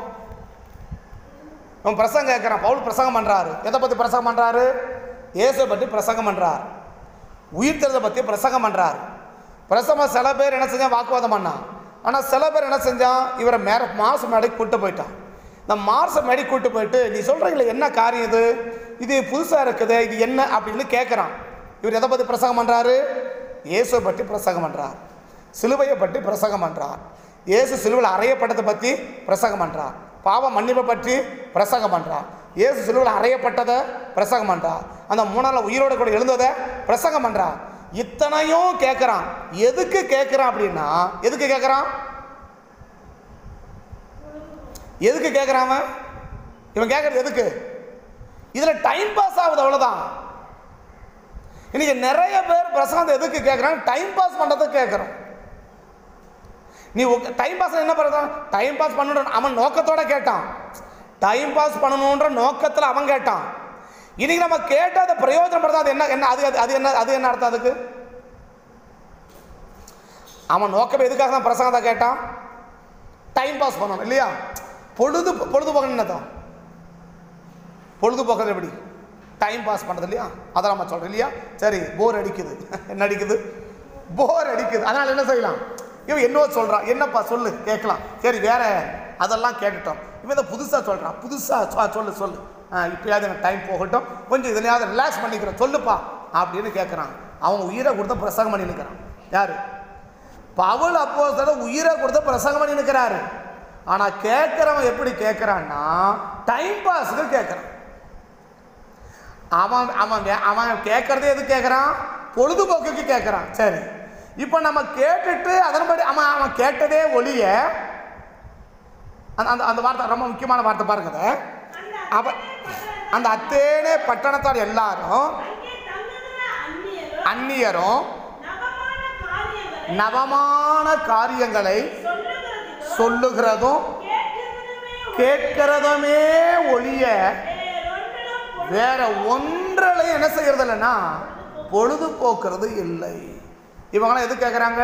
Speaker 1: இவன் பிரசங்கம் கேட்குறான் பவுல் பிரசங்கம் பண்ணுறாரு எதை பற்றி பிரசங்கம் பண்ணுறாரு இயேசுவை பற்றி பிரசங்கம் பண்ணுறார் உயிர்த்தெழுதை பற்றி பிரசங்கம் பண்ணுறார் பிரசங்க சில பேர் என்ன செஞ்சான் வாக்குவாதம் பண்ணான் ஆனால் சில பேர் என்ன செஞ்சான் இவரை மேர மாசு மேடைக்கு கூட்டு போயிட்டான் இந்த மாச மேடைக்கு கூட்டு போயிட்டு நீ சொல்கிறீங்களே என்ன காரியம் இது இது புதுசாக இருக்குது இது என்ன அப்படின்னு கேட்குறான் இவர் எதை பற்றி பிரசங்கம் பண்ணுறாரு இயேசுவை பற்றி பிரசங்கம் பண்ணுறார் சிலுவையை பற்றி பிரசங்கம் பண்ணுறார் இயேசு சிலுவையில் அறையப்பட்டதை பற்றி பிரசங்கம் பண்ணுறார் பாவ மன்னிப்பை பற்றி பிரசங்கம் பண்ணுறார் இயேசு சிலுவையில் அறையப்பட்டதை பிரசங்கம் பண்ணுறார் அந்த மூணாள் உயிரோடு கூட எழுந்ததை பிரசங்கம் பண்ணுறார் இத்தனையும் கேட்குறான் எதுக்கு கேட்குறான் அப்படின்னா எதுக்கு கேட்குறான் எதுக்கு கேட்குறான் அவன் இவன் கேட்குறது எதுக்கு இதில் டைம் பாஸ் ஆகுது அவ்வளோதான் இன்னைக்கு நிறைய பேர் பிரசாந்த் எதுக்கு கேட்குறாங்க டைம் பாஸ் பண்ணுறதுக்கு கேட்குறோம் நீ டைம் பாஸ் என்ன பண்ணுறான் டைம் பாஸ் பண்ணணும் அவன் நோக்கத்தோட கேட்டான் டைம் பாஸ் பண்ணணுன்ற நோக்கத்தில் அவன் கேட்டான் இன்னைக்கு நம்ம கேட்டு அதை பிரயோஜனப்படுறது அது என்ன என்ன அது அது- அது என்ன அது என்ன அர்த்தம் அதுக்கு அவன் நோக்கம் எதுக்காக தான் பிரசங்கத்தை கேட்டான் டைம் பாஸ் பண்ணணும் இல்லையா பொழுது பொழுதுபோக்கு என்னதான் பொழுதுபோக்குறது எப்படி டைம் பாஸ் பண்ணுறது இல்லையா அதை நம்ம சொல்கிறோம் இல்லையா சரி போர் அடிக்குது என்ன அடிக்குது போர் அடிக்குது அதனால் என்ன செய்யலாம் இவன் என்னவோ சொல்கிறான் என்னப்பா சொல்லு கேட்கலாம் சரி வேற அதெல்லாம் கேட்டுட்டோம் இவன் இதை புதுசாக சொல்கிறான் புதுசாக சொல்லு சொல்லு ஆ இப்போயாவது எனக்கு டைம் போகட்டும் கொஞ்சம் இதுலையாவது ரிலாக்ஸ் பண்ணிக்கிறேன் சொல்லுப்பா அப்படின்னு கேட்குறான் அவன் உயிரை கொடுத்த பிரசங்கம் பண்ணி நிற்கிறான் யார் பவுல் அப்போ உயிரை கொடுத்த பிரசங்கம் பண்ணி நிற்கிறாரு ஆனால் கேட்குறவன் எப்படி கேட்குறான்னா டைம் பாஸுக்கு கேட்குறான் அவன் அவன் வே- அவன் கேட்கறதே எது கேட்குறான் பொழுதுபோக்குக்கு கேட்குறான் சரி இப்போ நம்ம கேட்டுட்டு அதன்படி அவன் அவன் கேட்டதே ஒளிய அந்த அந்த அந்த வார்த்தை ரொம்ப முக்கியமான வார்த்தை பாருங்க அதை.
Speaker 2: அந்த
Speaker 1: அவ அந்த அத்தேனே பட்டணத்தார் எல்லாரும்
Speaker 2: அங்கே தங்குகிற அந்நியரும்
Speaker 1: அந்நியரும்
Speaker 2: நவமான காரியங்களை
Speaker 1: நவமான காரியங்களை
Speaker 2: சொல்லுகிறதிலும்
Speaker 1: சொல்லுகிறதும்
Speaker 2: கேட்கிறதிலுமே
Speaker 1: கேட்கிறதுமே ஒளிய
Speaker 2: வேறொன்றிலும் பொழுது
Speaker 1: வேற ஒன்றிலையும் என்ன செய்யறது இல்லைன்னா பொழுதுபோக்குறது இல்லை இவங்களாம் எது கேட்குறாங்க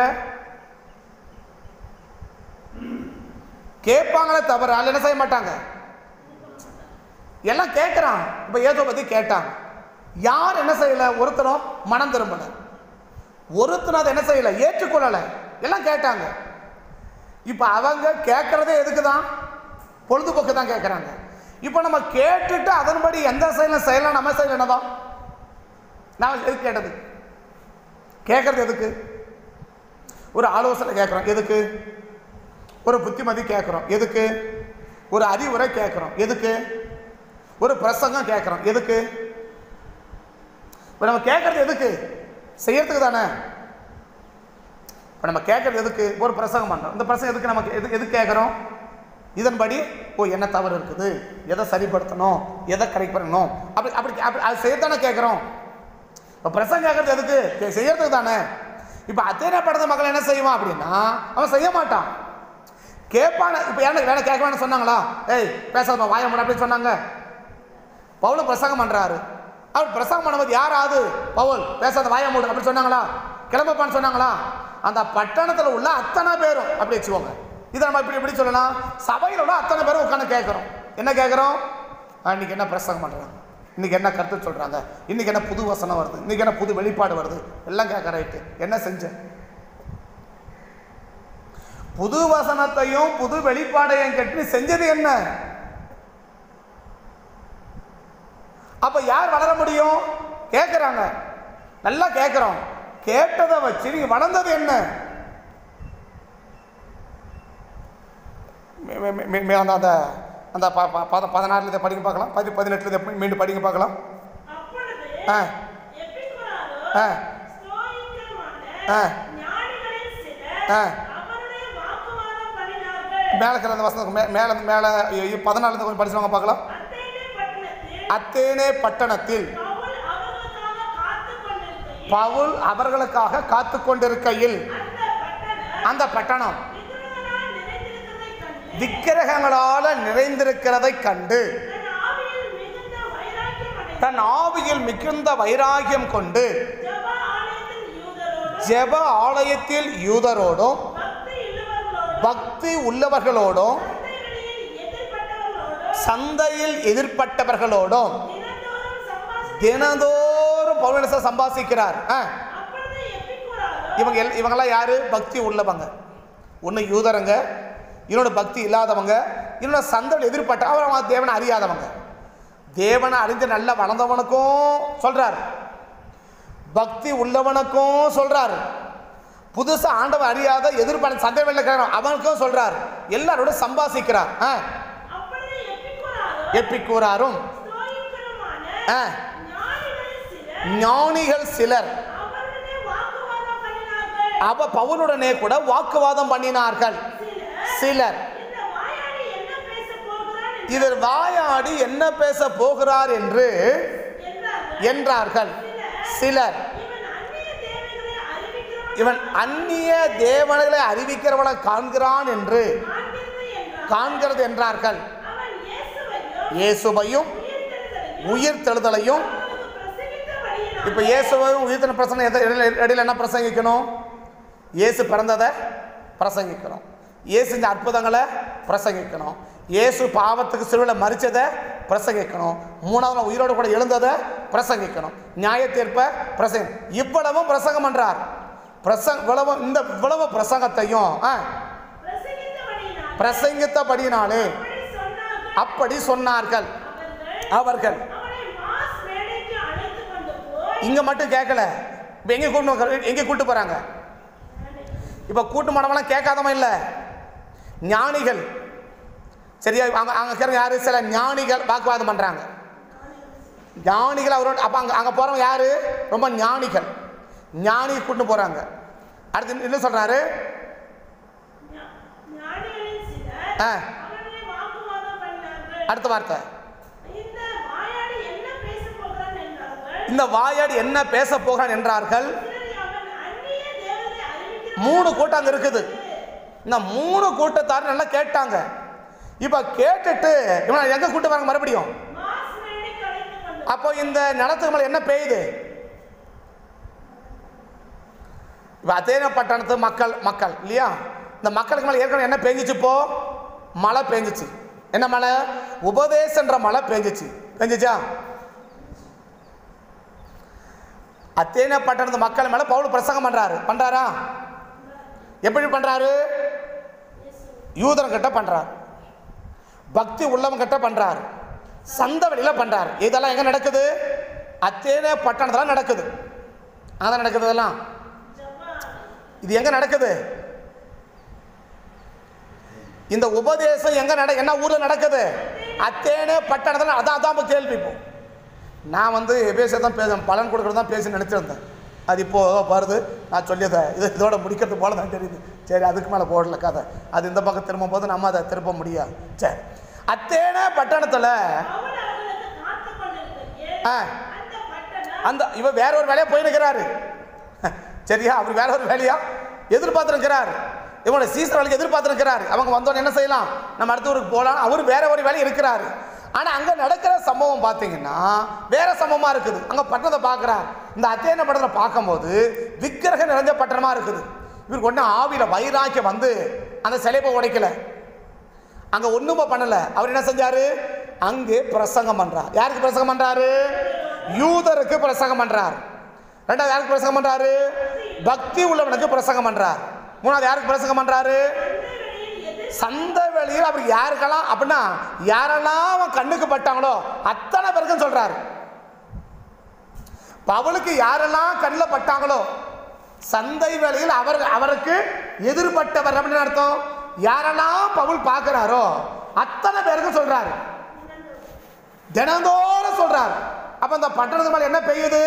Speaker 1: கேட்பாங்களே தவிர அதில் என்ன செய்ய மாட்டாங்க எல்லாம் கேட்குறான் இப்போ ஏதோ பற்றி கேட்டாங்க யார் என்ன செய்யலை ஒருத்தரும் மனம் திரும்பலை ஒருத்தரும் அதை என்ன செய்யலை ஏற்றுக்கொள்ளலை எல்லாம் கேட்டாங்க இப்போ அவங்க கேட்குறதே எதுக்கு தான் பொழுதுபோக்கு தான் கேட்குறாங்க இப்போ நம்ம கேட்டுட்டு அதன்படி எந்த செயலும் செய்யலாம் நம்ம செயல் என்னதான் நான் எதுக்கு கேட்டது கேட்குறது எதுக்கு ஒரு ஆலோசனை கேட்குறோம் எதுக்கு ஒரு புத்திமதி கேட்குறோம் எதுக்கு ஒரு அறிவுரை கேட்குறோம் எதுக்கு ஒரு பிரசங்கம் கேட்குறோம் எதுக்கு இப்போ நம்ம கேட்குறது எதுக்கு செய்யறதுக்கு தானே இப்போ நம்ம கேட்குறது எதுக்கு ஒரு பிரசங்கம் பண்ணுறோம் இந்த பிரசங்கம் எதுக்கு நமக்கு எது எதுக்கு கேட்குறோம் இதன்படி ஓ என்ன தவறு இருக்குது எதை சரிப்படுத்தணும் எதை கரெக்ட் பண்ணணும் அப்படி அப்படி அப்படி அது செய்யத்தானே கேட்குறோம் இப்போ பிரசங்க கேட்கறது எதுக்கு கே- செய்யறதுக்கு தானே இப்போ அத்தேனே படத்த மக்கள் என்ன செய்வான் அப்படின்னா அவன் செய்ய மாட்டான் கேட்பான இப்போ என்ன வேணா கேட்க வேணாம் சொன்னாங்களா ஏய் பேசாத வாய முட அப்படின்னு சொன்னாங்க பவுலும் பிரசங்கம் பண்றாரு அவர் பிரசங்கம் பண்ணும்போது யாராவது பவுல் பேசாத வாய மூடு அப்படி சொன்னாங்களா கிளம்பப்பான்னு சொன்னாங்களா அந்த பட்டணத்தில் உள்ள அத்தனை பேரும் அப்படி வச்சுக்கோங்க இதை நம்ம இப்படி எப்படி சொல்லலாம் சபையில் உள்ள அத்தனை பேரும் உட்காந்து கேட்குறோம் என்ன கேட்குறோம் இன்னைக்கு என்ன பிரசங்கம் பண்ணுறாங்க இன்னைக்கு என்ன கருத்து சொல்கிறாங்க இன்னைக்கு என்ன புது வசனம் வருது இன்னைக்கு என்ன புது வெளிப்பாடு வருது எல்லாம் கேட்க ரைட்டு என்ன செஞ்சேன் புது வசனத்தையும் புது வெளிப்பாடையும் கட்டி செஞ்சது என்ன அப்ப யார் வளர முடியும் கேட்குறாங்க நல்லா கேட்குறோம் கேட்டதை வச்சு நீங்க வளர்ந்தது என்ன மே- மே- மே- மே- அந்த அந்த அந்த ப- ப- பத பதினாறுல இதை படிக்க பார்க்கலாம் பதி பதினெட்டுல இதை மீண்டும் படிக்க பார்க்கலாம்
Speaker 2: அப்பொழுது
Speaker 1: ஆ
Speaker 2: எபிக்குறாரோ
Speaker 1: ஆ
Speaker 2: ஸ்தோயிக்கருமான
Speaker 1: ஆ.
Speaker 2: ஞானிகளில் சிலர்
Speaker 1: ஆ.
Speaker 2: அவருடைய வாக்குவாதம் பண்ணினார்கள்
Speaker 1: மேலே இருக்கிற அந்த வசனம் மே மேலே மேலே பதினாலுல இருந்து கொஞ்சம் படிச்சுவாங்க பார்க்கலாம்
Speaker 2: அத்தேனே பட்டணத்தில்
Speaker 1: அத்தேனே பட்டணத்தில்
Speaker 2: பவுல் அவர்களுக்காக காத்து
Speaker 1: பவுல் அவர்களுக்காக காத்து
Speaker 2: கொண்டிருக்கையில்
Speaker 1: கொண்டிருக்கையில்
Speaker 2: அந்த பட்டணம்
Speaker 1: அந்த பட்டணம்
Speaker 2: விக்கிரகங்களால் நிறைந்திருக்கிறதைக் கண்டு
Speaker 1: விக்கிரகங்களால நிறைந்திருக்கிறதைக் கண்டு
Speaker 2: தன் ஆவியில் மிகுந்த வைராக்கியம்
Speaker 1: தன் ஆவியில் மிகுந்த வைராகியம்
Speaker 2: அடைந்து
Speaker 1: கொண்டு
Speaker 2: ஜெப ஆலயத்தில் யூதரோடும்
Speaker 1: ஜெப ஆலயத்தில் யூதரோடும்
Speaker 2: பக்தி உள்ளவர்களோடும்
Speaker 1: பக்தி உள்ளவர்களோடும்
Speaker 2: சந்தைகளில் எதிர்ப்பட்டவர்களோடும்
Speaker 1: சந்தையில் எதிர்ப்பட்டவர்களோடும்
Speaker 2: தினந்தோறும் சம்பாஷித்து
Speaker 1: தினந்தோறும் பவுலரச சம்பாசிக்கிறார் ஆ,
Speaker 2: அப்பொழுது எப்பிக்கூறாரோ
Speaker 1: இவங்க எல் இவங்கெல்லாம் யாரு பக்தி உள்ளவங்க ஒன்று யூதருங்க இன்னொன்று பக்தி இல்லாதவங்க இன்னொன்று சந்தையில் எதிர்ப்பட்ட அவர் அவங்க தேவனை அறியாதவங்க தேவனை அறிஞ்ச நல்ல வளர்ந்தவனுக்கும் சொல்றார் பக்தி உள்ளவனுக்கும் சொல்றார் புதுசா ஆண்டவன் அறியாத எதிர்ப்பான சந்தை வெளில கிடக்கிறான் அவனுக்கும் சொல்றார் எல்லாரோட சம்பாசிக்கிறார் ஆ
Speaker 2: அப்பொழுது எப்பிக்கூறாரோ
Speaker 1: எப்பிக்கூறாரும்
Speaker 2: ஸ்தோயிக்கருமான
Speaker 1: ஆ,
Speaker 2: ஞானிகளில் சிலர்
Speaker 1: ஞானிகள் சிலர்
Speaker 2: அவருடனே வாக்குவாதம் பண்ணினார்கள்
Speaker 1: அவ பவுலுடனே கூட வாக்குவாதம் பண்ணினார்கள்
Speaker 2: சிலர்
Speaker 1: சிலர்
Speaker 2: இந்த வாயாடி என்ன பேசப் போகிறான் என்று
Speaker 1: இவர் வாயாடி என்ன பேச போகிறார் என்று
Speaker 2: என்றார்கள்
Speaker 1: என்றார்கள் சிலர்
Speaker 2: இவன் அந்நிய
Speaker 1: இவன் அந்நிய
Speaker 2: தேவர்களை அறிவிக்கிறவன்
Speaker 1: தேவனைகளை அறிவிக்கிறவனை காண்கிறான் என்று
Speaker 2: காண்கிறது என்றார்
Speaker 1: காண்கிறது என்றார்கள்
Speaker 2: அவன் இயேசுவையும்
Speaker 1: இயேசுவையும்
Speaker 2: உயிர்த்தெழுதலையும்
Speaker 1: உயிர் தெழுதலையும்
Speaker 2: அவர்களுக்கு பிரசங்கித்தபடியினால்
Speaker 1: இப்போ இயேசுவையும் உயிர்த்தன பிரசனை எதை இடையில இடையில என்ன பிரசங்கிக்கணும் இயேசு பிறந்ததை பிரசங்கிக்கணும் இயேசு செஞ்ச அற்புதங்களை பிரசங்கிக்கணும் இயேசு பாவத்துக்கு சிறுவில் மறிச்சதை பிரசங்கிக்கணும் மூணாவது நாள் உயிரோடு கூட எழுந்ததை பிரசங்கிக்கணும் நியாய தீர்ப்பை பிரசங்க இவ்வளவும் பிரசங்கம் பண்றார் பிரசங் இவ்வளவு இந்த இவ்வளவு பிரசங்கத்தையும் ஆ,
Speaker 2: பிரசங்கித்தபடியினால்
Speaker 1: பிரசங்கித்தபடினாலே
Speaker 2: அப்படி சொன்னார்கள்
Speaker 1: அப்படி சொன்னார்கள் அவர்கள்
Speaker 2: அவர்கள் அவனை மாஸ் மேடைக்கு அழைத்து கொண்டு போய்
Speaker 1: இங்க மட்டும் கேட்கல இப்போ எங்கே கூட்டு எங்கே கூட்டு போறாங்க இப்போ கூட்டு மடமெல்லாம் கேட்காதவன் இல்லை ஞானிகள் சரியா அங்கே அங்கே இருக்கிற யாரு சில ஞானிகள் வாக்குவாதம் பண்ணுறாங்க ஞானிகள் அவரோட அப்போ அங்கே அங்கே போகிறவங்க யாரு ரொம்ப ஞானிகள் ஞானி கூட்டு போகிறாங்க அடுத்து என்ன சொல்கிறாரு
Speaker 2: ஞா- ஞானிகளில் சிலர்
Speaker 1: ஆ
Speaker 2: அவனை வாக்குவாதம் பண்ணினார்கள்
Speaker 1: அடுத்த வார்த்தை
Speaker 2: இந்த வாயாடி என்ன பேசப் போகிறான் என்றார்கள்
Speaker 1: இந்த வாயாடி என்ன பேச போகிறான் என்றார்கள்
Speaker 2: சிலர் அவன் அந்நிய தேவதை அறிவிக்கிற
Speaker 1: மூணு கூட்டம் அங்கே இருக்குது இந்த மூணு கூட்டத்தார் நல்லா கேட்டாங்க இப்போ கேட்டுட்டு இவனை எங்கே கூட்டு வராங்க மறுபடியும்
Speaker 2: மாஸ் மேடைக்கு அழைத்து கொண்டு
Speaker 1: அப்போ இந்த நிலத்துக்கு மேலே என்ன பெய்யுது இப்போ அத்தேன பட்டணத்து மக்கள் மக்கள் இல்லையா இந்த மக்களுக்கு மேலே ஏற்கனவே என்ன பெஞ்சிச்சு இப்போ மழை பெஞ்சிச்சு என்ன மழை உபதேசன்ற மழை பெஞ்சிச்சு பெஞ்சிச்சா அத்தேன பட்டணத்து மக்கள் மேலே பவுல் பிரசங்கம் பண்றாரு பண்றாரா எப்படி பண்றாரு யூதன் கிட்ட பண்றாரு பக்தி உள்ளவங்க கிட்ட பண்றாரு சந்த வெளியில பண்றாரு இதெல்லாம் எங்க நடக்குது அத்தேனே பட்டணத்துல நடக்குது அங்கதான் நடக்குது இதெல்லாம் இது எங்க நடக்குது இந்த உபதேசம் எங்க நட என்ன ஊர்ல நடக்குது அத்தேனே பட்டணத்துல அதான் அதான் கேள்வி இப்போ நான் வந்து பேச தான் பேச பலன் கொடுக்குறது தான் பேசி நினச்சிருந்தேன் அது இப்போ வருது நான் சொல்லியதை இது இதோட முடிக்கிறது போல தான் தெரியுது சரி அதுக்கு மேலே போடல கதை அது இந்த பக்கம் திரும்பும் போது நம்ம அதை திருப்ப முடியாது சரி அத்தேனே பட்டணத்தில்
Speaker 2: அவன் அவர்களுக்கு காத்துக் கொண்டிருக்கையில்
Speaker 1: ஆ
Speaker 2: அந்த பட்டணம்
Speaker 1: அந்த இவ வேற ஒரு வேலையா போயிருக்கிறாரு சரியா அவர் வேற ஒரு வேலையா எதிர்பார்த்துருக்கிறார் இவனோட சீசர் வேலைக்கு எதிர்பார்த்துருக்கிறார் அவங்க வந்தோடனே என்ன செய்யலாம் நம்ம அடுத்த ஊருக்கு போகலாம் அவர் வேற ஒரு வேலை இருக்கிறாரு ஆனா அங்க நடக்கிற சம்பவம் பார்த்தீங்கன்னா வேற சம்பவமா இருக்குது அங்க பட்டணத்தை பார்க்கிறார் இந்த அத்தியன பட்டணத்தை பார்க்கும்போது விக்கிரகம் நிறைஞ்ச பட்டணமா இருக்குது இவருக்கு ஒன்றும் ஆவியில வைராக்கியம் வந்து அந்த சிலைப்பை உடைக்கல அங்க ஒண்ணுமே பண்ணல அவர் என்ன செஞ்சாரு அங்கே பிரசங்கம் பண்றார் யாருக்கு பிரசங்கம் பண்றாரு யூதருக்கு பிரசங்கம் பண்றார் ரெண்டாவது யாருக்கு பிரசங்கம் பண்றாரு பக்தி உள்ளவனுக்கு பிரசங்கம் பண்றார் மூணாவது யாருக்கு பிரசங்கம் பண்றாரு சந்தை வெளியில் அவர் யாருக்கெல்லாம் அப்படின்னா யாரெல்லாம் அவன் கண்ணுக்கு பட்டாங்களோ அத்தனை பேருக்கும் சொல்றாரு பவுலுக்கு யாரெல்லாம் கண்ணில் பட்டாங்களோ சந்தை வேளையில் அவர் அவருக்கு எதிர்பட்டவர் அப்படின்னு அர்த்தம் யாரெல்லாம் பவுல் பார்க்கிறாரோ அத்தனை பேருக்கும் சொல்றாரு தினந்தோறும் சொல்றாரு அப்ப அந்த பட்டணத்து மேல என்ன பெய்யுது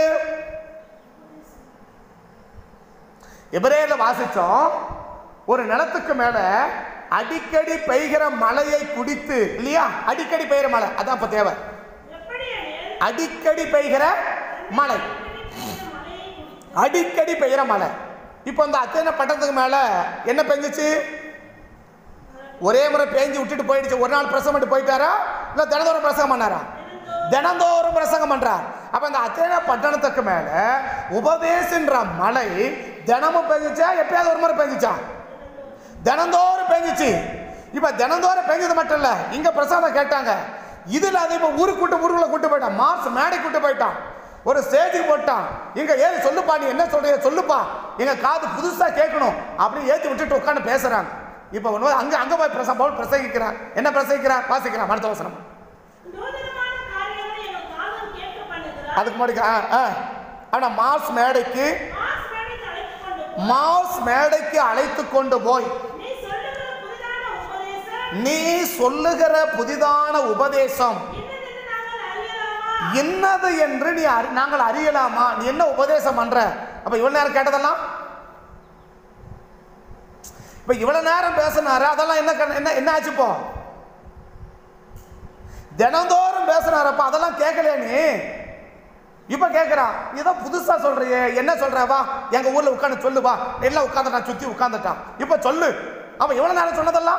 Speaker 1: எபிரேல வாசிச்சோம் ஒரு நிலத்துக்கு மேல அடிக்கடி பெய்கிற மழையை குடித்து இல்லையா அடிக்கடி பெய்கிற மழை அதான் இப்ப தேவை
Speaker 2: எப்படி எனில்,
Speaker 1: அடிக்கடி பெய்கிற மழை
Speaker 2: மலையை குடித்து
Speaker 1: அடிக்கடி பெய்கிற மழை இப்போ இந்த அத்தனை பட்டணத்துக்கு மேல என்ன பெஞ்சிச்சு ஒரே முறை பேஞ்சு விட்டுட்டு போயிடுச்சு ஒரு நாள் பிரசங்கம் பண்ணிட்டு போயிட்டாரா இல்லை தினந்தோறும் பிரசங்கம் பண்ணாரா தினந்தோறும் பிரசங்கம் பண்றார் அப்ப இந்த அத்தனை பட்டணத்துக்கு மேல உபதேசன்ற மழை தினமும் பெஞ்சிச்சா எப்பயாவது ஒரு முறை பெஞ்சிச்சா தினந்தோறும் பெஞ்சிச்சு இப்ப தினந்தோறும் பெஞ்சது மட்டும் இல்ல இங்க பிரசாதம் கேட்டாங்க இதுல அதை இப்ப ஊருக்கு கூட்டு ஊருக்குள்ள கூட்டு போயிட்டான் மார்ச் மேடை கூட்டு போயிட்டான் ஒரு ஸ்டேஜுக்கு போட்டான் இங்க ஏறி சொல்லுப்பா நீ என்ன சொல்றிய சொல்லுப்பா எங்க காது புதுசா கேட்கணும் அப்படின்னு ஏத்தி விட்டுட்டு உட்காந்து பேசுறாங்க இப்ப ஒண்ணு அங்க அங்க போய் பிரசம் பவுல் பிரசங்கிக்கிறான் என்ன பிரசங்கிக்கிறான் வாசிக்கிறான் அடுத்த வசனம்
Speaker 2: நூதனமான காரியங்களை எங்கள் காதும் கேட்க பண்ணுகிறார்.
Speaker 1: அதுக்கு முன்னாடி ஆ ஆ ஆனா மார்ச் மேடைக்கு
Speaker 2: மாஸ் மேடைக்கு அழைத்துக் கொண்டு போ.
Speaker 1: மார்ச் மேடைக்கு அழைத்து கொண்டு போய்
Speaker 2: நீ சொல்லுகிற புதிதான உபதேசம்
Speaker 1: நீ சொல்லுகிற புதிதான உபதேசம்
Speaker 2: இன்னதென்று நாங்கள் அறியலாமா?
Speaker 1: என்னது என்று நீ அறி- நாங்கள் அறியலாமா நீ என்ன உபதேசம் பண்ற அப்ப இவ்வளவு நேரம் கேட்டதெல்லாம் இப்ப இவ்வளவு நேரம் பேசினாரு அதெல்லாம் என்ன கண- என்ன என்ன ஆச்சு இப்போ தினந்தோறும் பேசினாரப்ப அதெல்லாம் கேட்கலையா நீ இப்ப கேட்கிறான் இதை புதுசா சொல்றியே என்ன சொல்ற வா எங்க ஊர்ல உட்காந்து சொல்லு வா எல்லாம் உட்காந்துட்டான் சுத்தி உட்காந்துட்டான் இப்ப சொல்லு அவன் இவ்வளவு நேரம் சொன்னதெல்லாம்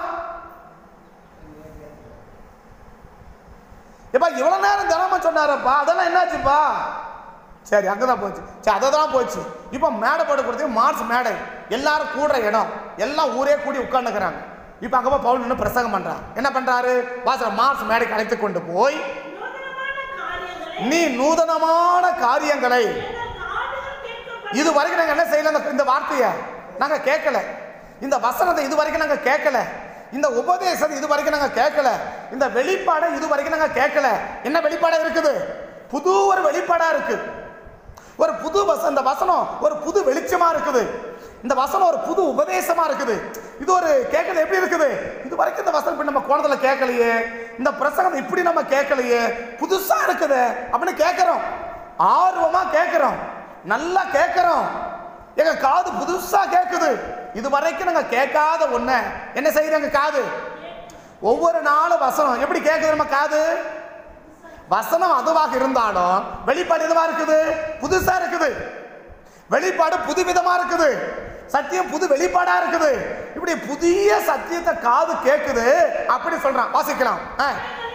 Speaker 1: எப்பா இவ்வளவு நேரம் தினமும் சொன்னாரப்பா அதெல்லாம் என்னாச்சுப்பா சரி அங்கதான் போச்சு சரி அதை தான் போச்சு இப்போ மேடை போட்டு கொடுத்து மார்ச் மேடை எல்லாரும் கூடுற இடம் எல்லாம் ஊரே கூடி உட்காந்துக்கிறாங்க இப்போ அங்கே போய் பவுல் நின்று பிரசங்கம் பண்றான் என்ன பண்றாரு வாசல மார்ச் மேடைக்கு அழைத்து கொண்டு போய்
Speaker 2: நூதனமான காரியங்களை
Speaker 1: நீ நூதனமான காரியங்களை
Speaker 2: எங்கள் காதுகள் கேட்க பண்ணு-
Speaker 1: இது வரைக்கும் நாங்கள் என்ன செய்யல இந்த- இந்த வார்த்தையை நாங்கள் கேட்கல இந்த வசனத்தை இது வரைக்கும் நாங்கள் கேட்கல இந்த உபதேசத்தை இது வரைக்கும் நாங்கள் கேட்கல இந்த வெளிப்பாடை இது வரைக்கும் நாங்கள் கேட்கல என்ன வெளிப்பாடா இருக்குது புது ஒரு வெளிப்பாடா இருக்கு ஒரு புது வசனம் இந்த வசனம் ஒரு புது வெளிச்சமா இருக்குது இந்த வசனம் ஒரு புது உபதேசமா இருக்குது இது ஒரு கேட்கறது எப்படி இருக்குது இது வரைக்கும் இந்த வசனம் இப்படி நம்ம கோணத்துல கேட்கலையே இந்த பிரசங்கம் இப்படி நம்ம கேட்கலையே புதுசா இருக்குது அப்படின்னு கேட்கிறோம் ஆர்வமா கேட்கிறோம் நல்லா கேட்கிறோம் எங்க காது புதுசா கேட்குது இது வரைக்கும் நாங்க கேட்காத ஒண்ண என்ன செய்யுது எங்க காது ஒவ்வொரு நாளும் வசனம் எப்படி கேட்குது நம்ம காது வசனம் அதுவாக இருந்தாலும் வெளிப்பாடு எதுவா இருக்குது புதுசா இருக்குது வெளிப்பாடு புதுவிதமா இருக்குது சத்தியம் புது வெளிப்பாடா இருக்குது இப்படி புதிய சத்தியத்தை காது கேட்குது அப்படி சொல்றான் வாசிக்கலாம் ஆ.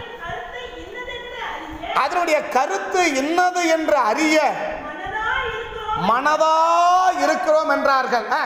Speaker 2: அவர்களின் கருத்தை இன்னதென்று
Speaker 1: அதனுடைய கருத்து
Speaker 2: அறிய
Speaker 1: என்னது என்று அறிய
Speaker 2: மனதாய் இருக்கிறோம்
Speaker 1: மனதா இருக்கிறோம் என்றார்கள் ஆ.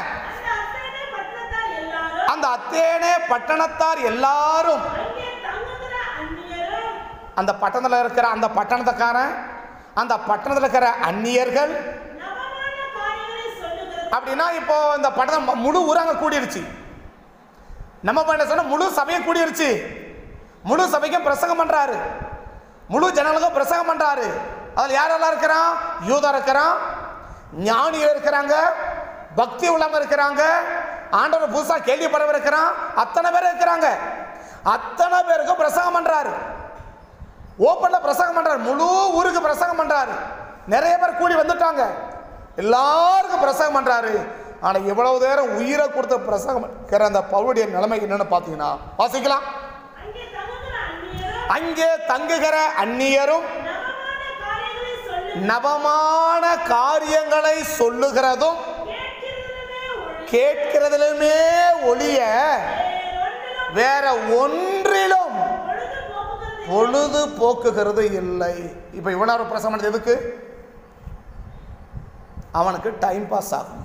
Speaker 2: அந்த அத்தேனே பட்டணத்தார்
Speaker 1: அந்த அத்தேனே பட்டணத்தார்
Speaker 2: எல்லாரும்
Speaker 1: எல்லாரும்
Speaker 2: அங்கே தங்குகிற அந்நியரும்
Speaker 1: அந்த பட்டணத்தில் இருக்கிற அந்த பட்டணத்துக்காரன் அந்த பட்டணத்தில் இருக்கிற அந்நியர்கள்
Speaker 2: நவமான காரியங்களை சொல்லுகிறது
Speaker 1: அப்படின்னா இப்போ இந்த பட்டணம் முழு ஊராங்க கூடிருச்சு நம்ம பண்ண சொன்ன முழு சபையும் கூடிருச்சு முழு சபைக்கும் பிரசங்கம் பண்றாரு முழு ஜனங்களுக்கும் பிரசங்கம் பண்றாரு அதில் யாரெல்லாம் இருக்கிறான் யூதா இருக்கிறான் ஞானிகள் இருக்கிறாங்க பக்தி உள்ளவங்க இருக்கிறாங்க ஆண்டவர் புதுசா கேள்விப்படவர் இருக்கிறான் அத்தனை பேர் இருக்கிறாங்க அத்தனை பேருக்கும் பிரசங்கம் பண்றாரு ஓப்பன்ல பிரசங்கம் பண்றாரு முழு ஊருக்கு பிரசங்கம் பண்றாரு நிறைய பேர் கூடி வந்துட்டாங்க எல்லாருக்கும் பிரசங்கம் பண்றாரு ஆனா இவ்வளவு நேரம் உயிரை கொடுத்த பிரசங்கம் பண்ணிக்கிற அந்த பவுளுடைய நிலைமை என்னன்னு பாத்தீங்கன்னா வாசிக்கலாம்
Speaker 2: அங்கே தங்குகிற அந்நியரும்
Speaker 1: அங்கே தங்குகிற அந்நியரும்
Speaker 2: நவமான காரியங்களை
Speaker 1: நவமான காரியங்களை சொல்லுகிறதும்
Speaker 2: கேட்கிறதிலுமே ஒழிய
Speaker 1: கேட்கிறதிலுமே ஒளிய
Speaker 2: வேறொன்றிலும்
Speaker 1: வேற ஒன்றிலும்
Speaker 2: பொழுது போக்குகிறது
Speaker 1: பொழுது போக்குகிறது இல்லை இப்போ இவன ஒரு பிரசவம் பண்ணது எதுக்கு அவனுக்கு டைம் பாஸ் ஆகும்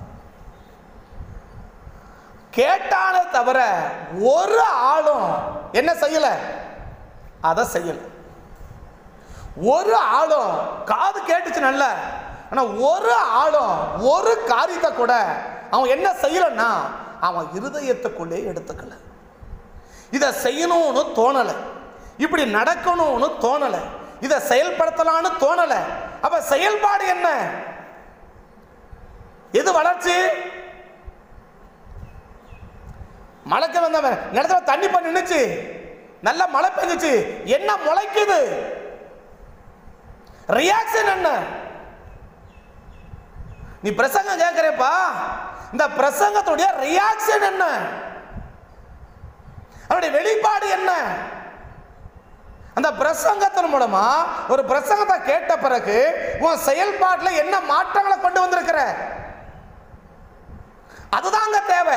Speaker 1: கேட்டானே தவிர ஒரு ஆளும் என்ன செய்யல அதை செய்யல ஒரு ஆளும் காது கேட்டுச்சு நல்ல ஆனா ஒரு ஆளும் ஒரு காரியத்தை கூட அவன் என்ன செய்யலன்னா அவன் இருதயத்துக்குள்ளே எடுத்துக்கல இதை செய்யணும்னு தோணலை இப்படி நடக்கணும்னு தோணலை இதை செயல்படுத்தலாம்னு தோணலை அப்ப செயல்பாடு என்ன எது வளர்ச்சி மழைக்கு வந்தவன் நிலத்துல தண்ணி பண்ணி நின்னுச்சு நல்ல மழை பெஞ்சுச்சு என்ன முளைக்குது ரியாக்ஷன் என்ன நீ பிரசங்கம் கேட்கிறேப்பா இந்த பிரசங்கத்துடைய ரியாக்ஷன் என்ன அவருடைய வெளிப்பாடு என்ன அந்த பிரசங்கத்தின் மூலமா ஒரு பிரசங்கத்தை கேட்ட பிறகு உன் செயல்பாட்டில் என்ன மாற்றங்களை கொண்டு வந்திருக்கிற அதுதாங்க தேவை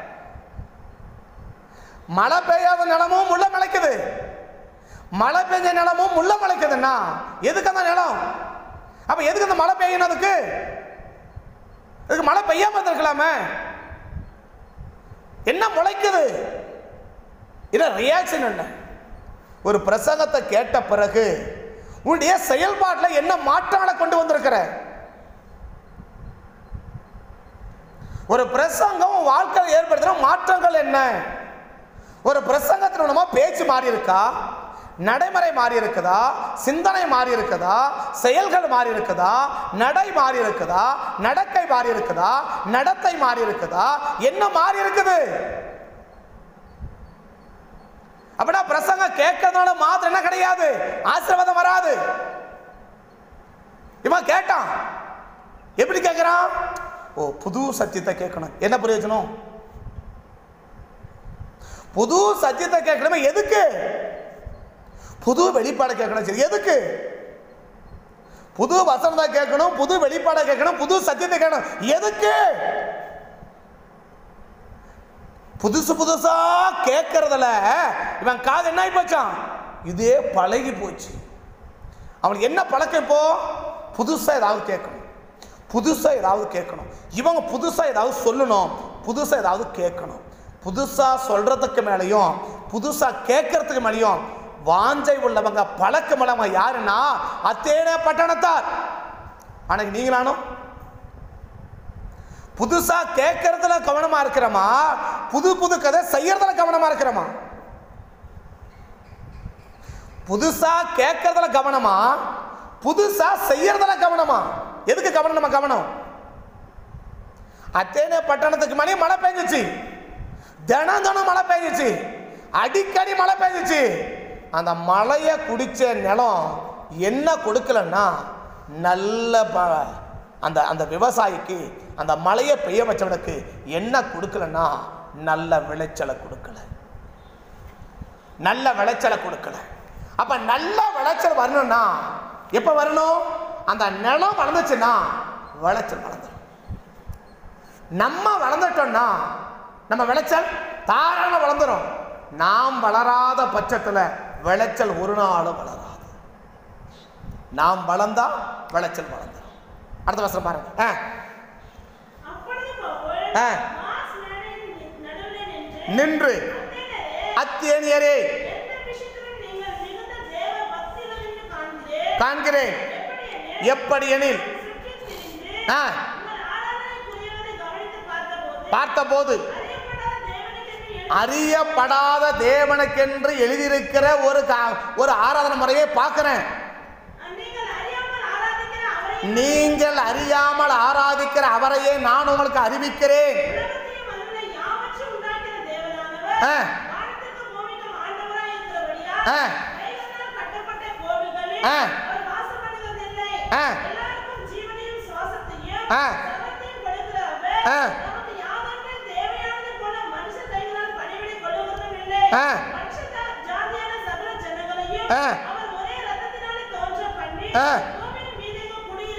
Speaker 1: மழை பெய்யாத நிலமும் முள்ள முளைக்குது மழை பெஞ்ச நிலமும் முள்ள முளைக்குதுன்னா எதுக்கு அந்த நிலம் அப்ப எதுக்கு அந்த மழை பெய்யணும் அதுக்கு அதுக்கு மழை பெய்யாம இருந்திருக்கலாமே என்ன முளைக்குது இது ரியாக்ஷன் என்ன ஒரு பிரசங்கத்தை கேட்ட பிறகு உன்னுடைய செயல்பாட்டில் என்ன மாற்றங்களை கொண்டு வந்திருக்கிற ஒரு பிரசங்கம் உன் வாழ்க்கையில் ஏற்படுத்துகிற மாற்றங்கள் என்ன ஒரு பிரசங்கத்தின் மூலமா பேச்சு மாறி இருக்கா நடைமுறை மாறி இருக்குதா சிந்தனை மாறி இருக்குதா செயல்கள் மாறி இருக்குதா நடை மாறி இருக்குதா நடக்கை மாறி இருக்குதா நடத்தை மாறி இருக்குதா என்ன மாறி இருக்குது அப்படின்னா பிரசங்கம் கேட்கறதுனால மாத்திரம் என்ன கிடையாது ஆசீர்வாதம் வராது இவன் கேட்டான் எப்படி கேட்கிறான் ஓ புது சத்தியத்தை கேட்கணும் என்ன பிரயோஜனம் புது சத்தியத்தை கேட்கணுமே எதுக்கு புது வெளிப்பாடை கேட்கணும் சரி எதுக்கு புது வசனத்தை கேட்கணும் புது வெளிப்பாடை கேட்கணும் புது சத்தியத்தை கேட்கணும் எதுக்கு புதுசு புதுசா கேட்கறதுல இவன் காது என்ன ஆகி போச்சான் இதே பழகி போச்சு அவனுக்கு என்ன பழக்கம் இப்போ புதுசா ஏதாவது கேட்கணும் புதுசா ஏதாவது கேட்கணும் இவங்க புதுசா ஏதாவது சொல்லணும் புதுசா ஏதாவது கேட்கணும் புதுசா சொல்றதுக்கு மேலேயும் புதுசா கேட்கறதுக்கு மேலேயும் வாஞ்சை உள்ளவங்க பழக்கம் உள்ளவங்க யாருன்னா அத்தேனே பட்டணத்தார் அன்னைக்கு நீங்களானும் புதுசா கேட்கறதுல கவனமா இருக்கிறோமா புது புது கதை செய்யறதுல கவனமா இருக்கிறோமா புதுசா கேட்கறதுல கவனமா புதுசா செய்யறதுல கவனமா எதுக்கு கவனம் நம்ம கவனம் அத்தேனே பட்டணத்துக்கு மணி மழை பெஞ்சிச்சு தினம் தினம் மழை பெஞ்சிச்சு அடிக்கடி மழை பெஞ்சிச்சு அந்த மழையை குடிச்ச நிலம் என்ன கொடுக்கலன்னா நல்ல ப- அந்த அந்த விவசாயிக்கு அந்த மழையை பெய்ய வச்சவனுக்கு என்ன கொடுக்கலன்னா நல்ல விளைச்சலை கொடுக்கல நல்ல விளைச்சலை கொடுக்கல அப்ப நல்ல விளைச்சல் வரணும்னா எப்ப வரணும் அந்த நிலம் வளர்ந்துச்சுன்னா விளைச்சல் வளர்ந்துடும் நம்ம வளர்ந்துட்டோம்னா நம்ம விளைச்சல் தாராள வளர்ந்துரும் நாம் வளராத பட்சத்தில் விளைச்சல் ஒரு நாளும் வளராது நாம் வளர்ந்தா விளைச்சல் வளர்ந்துடும் அடுத்த வசனம் பாருங்க ஆ,
Speaker 2: அப்பொழுது பவுல்
Speaker 1: ஆ.
Speaker 2: மாஸ் மேடையின் நடுவிலே நின்று
Speaker 1: நின்று
Speaker 2: அத்தேனரே,
Speaker 1: அத்தியனியரே
Speaker 2: எந்த விஷயத்திலும் நீங்கள் மிகுந்த தேவ பக்தியுள்ளவர் என்று காண்கிறேன்.
Speaker 1: காண்கிறேன்
Speaker 2: எப்படி எனில்,
Speaker 1: எப்படி எனில்
Speaker 2: சுற்றித் திரிந்து
Speaker 1: ஆ,
Speaker 2: உங்கள் ஆராதனைக்குரியவரை கவனித்துப் பார்த்தபோது,
Speaker 1: பார்த்தபோது
Speaker 2: அறியப்படாத தேவனுக்கென்று
Speaker 1: அறியப்படாத தேவனுக்கென்று எழுதியிருக்கிற ஒரு கா- ஒரு ஆராதனை முறையை பார்க்கிறேன்
Speaker 2: நீங்கள் அறியாமல் ஆராதிக்கிற அவரை
Speaker 1: நீங்கள் அறியாமல் ஆராதிக்கிற அவரையே நான் உங்களுக்கு அறிவிக்கிறேன்
Speaker 2: உலகத்தையும் அதிலுள்ள யாவற்றையும் உண்டாக்கின தேவனானவர்,
Speaker 1: ஆ.
Speaker 2: வானத்திற்கும் பூமிக்கும் ஆண்டவராய் இருக்கிறபடியால்,
Speaker 1: ஆ.
Speaker 2: கைகளால் கட்டப்பட்ட கோவில்களில்
Speaker 1: ஆ.
Speaker 2: அவர் வாசம் பண்ணுகிறதில்லை.
Speaker 1: ஆ.
Speaker 2: எல்லாருக்கும் ஜீவனையும் சுவாசத்தையும்
Speaker 1: ஆ.
Speaker 2: சர்வத்தையும் கொடுக்கிற அவர்,
Speaker 1: ஆ.
Speaker 2: நமக்கு யாதொன்றும் தேவையானது போல மனுஷ கைகளால் பணிவிடை கொள்ளுகிறதும் இல்லை.
Speaker 1: ஆ.
Speaker 2: மனுஷ ஜா- ஜாதியான சகல ஜனங்களையும்
Speaker 1: ஆ.
Speaker 2: அவர் ஒரே இரத்தத்தினாலே தோன்ற பண்ணி,
Speaker 1: ஆ.
Speaker 2: பூமியின் மீதெங்கும் குடியிருக்க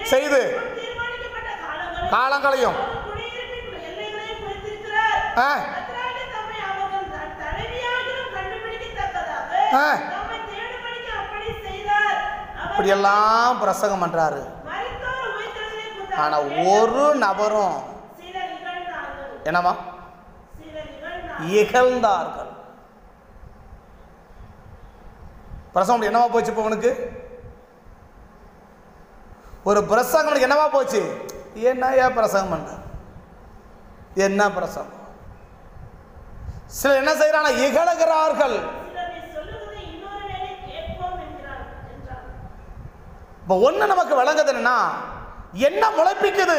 Speaker 1: செய்து
Speaker 2: தீர்மானிக்கப்பட்ட காலங்களும்
Speaker 1: காலங்களையும்
Speaker 2: குடியிருப்பின் எல்லைகளையும் குறித்திருக்கிறார்
Speaker 1: ஆ,
Speaker 2: கர்த்தராகிய தம்மை அவர்கள் த- தலைவியாகிலும் கண்டுபிடிக்கத்தக்கதாக
Speaker 1: ஆ.
Speaker 2: தம்மை தேடும்படிக்கு அப்படி செய்தார் அவர்
Speaker 1: இப்படியெல்லாம் பிரசங்கம் பண்றாரு
Speaker 2: மரித்தோர் உயிர்த்தெழுதலை குறித்து
Speaker 1: ஆனா
Speaker 2: அவர் கேட்டார்.
Speaker 1: ஒரு நபரும்
Speaker 2: சில நிகழ்ந்தார்கள்
Speaker 1: என்னமா
Speaker 2: சில நிகழ்ந்தார்கள்
Speaker 1: இகழ்ந்தார்கள் பிரசங்கம் என்னவா போச்சு இப்போ உனக்கு ஒரு பிரசங்கம் உனக்கு என்னவா போச்சு என்ன ஏன் பிரசங்கம் பண்ற என்ன பிரசங்கம் சிலர் என்ன செய்யறாங்க இகழுகிறார்கள்
Speaker 2: சிலர் நீ சொல்லுவதை இன்னொரு வேளை கேட்போம் என்கிறார் என்றார்
Speaker 1: இப்போ ஒன்று நமக்கு விளங்குது என்னன்னா என்ன முளைப்பிக்குது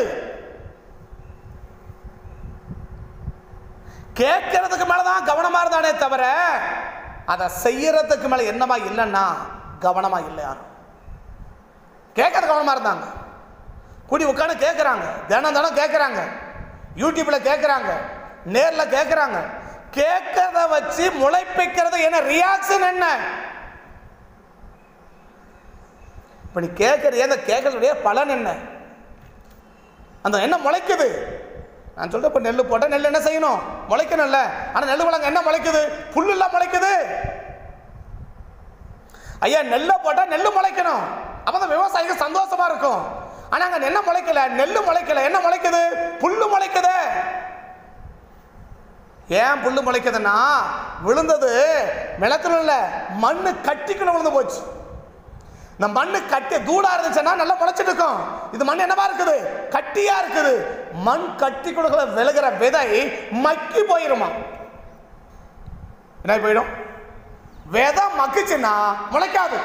Speaker 1: கேட்கறதுக்கு மேலே தான் கவனமாக இருந்தானே தவிர அதை செய்யறதுக்கு மேலே என்னமா இல்லைன்னா கவனமாக இல்லை யாரும் கேட்கறது கவனமாக இருந்தாங்க கூடி உட்காந்து கேட்குறாங்க தினம் தினம் கேட்குறாங்க யூடியூப்பில் கேட்குறாங்க நேரில் கேட்குறாங்க கேட்கறத வச்சு முளைப்பிக்கிறது என்ன ரியாக்ஷன் என்ன இப்போ நீ கேட்குறது அந்த கேட்கறதுடைய பலன் என்ன அந்த என்ன முளைக்குது நான் சொல்றேன் இப்போ நெல் போட்டால் நெல் என்ன செய்யணும் முளைக்கணும்ல ஆனால் நெல் வளங்க என்ன முளைக்குது புல்லுலாம் முளைக்குது ஐயா நெல்லை போட்டால் நெல் முளைக்கணும் அப்போ தான் விவசாயிக்கு சந்தோஷமா இருக்கும் ஆனால் அங்கே என்ன முளைக்கல நெல் முளைக்கல என்ன முளைக்குது புல்லு முளைக்குது ஏன் புல்லு முளைக்குதுன்னா விழுந்தது நிலத்துல இல்லை மண்ணு கட்டிக்குள்ள விழுந்து போச்சு இந்த மண்ணு கட்டி தூடா இருந்துச்சுன்னா நல்லா முளைச்சிட்டு இருக்கும் இது மண் என்னவா இருக்குது கட்டியா இருக்குது மண் கட்டி கொடுக்கல விழுகிற விதை மக்கி போயிருமா என்ன போயிடும் விதை மக்குச்சுன்னா முளைக்காது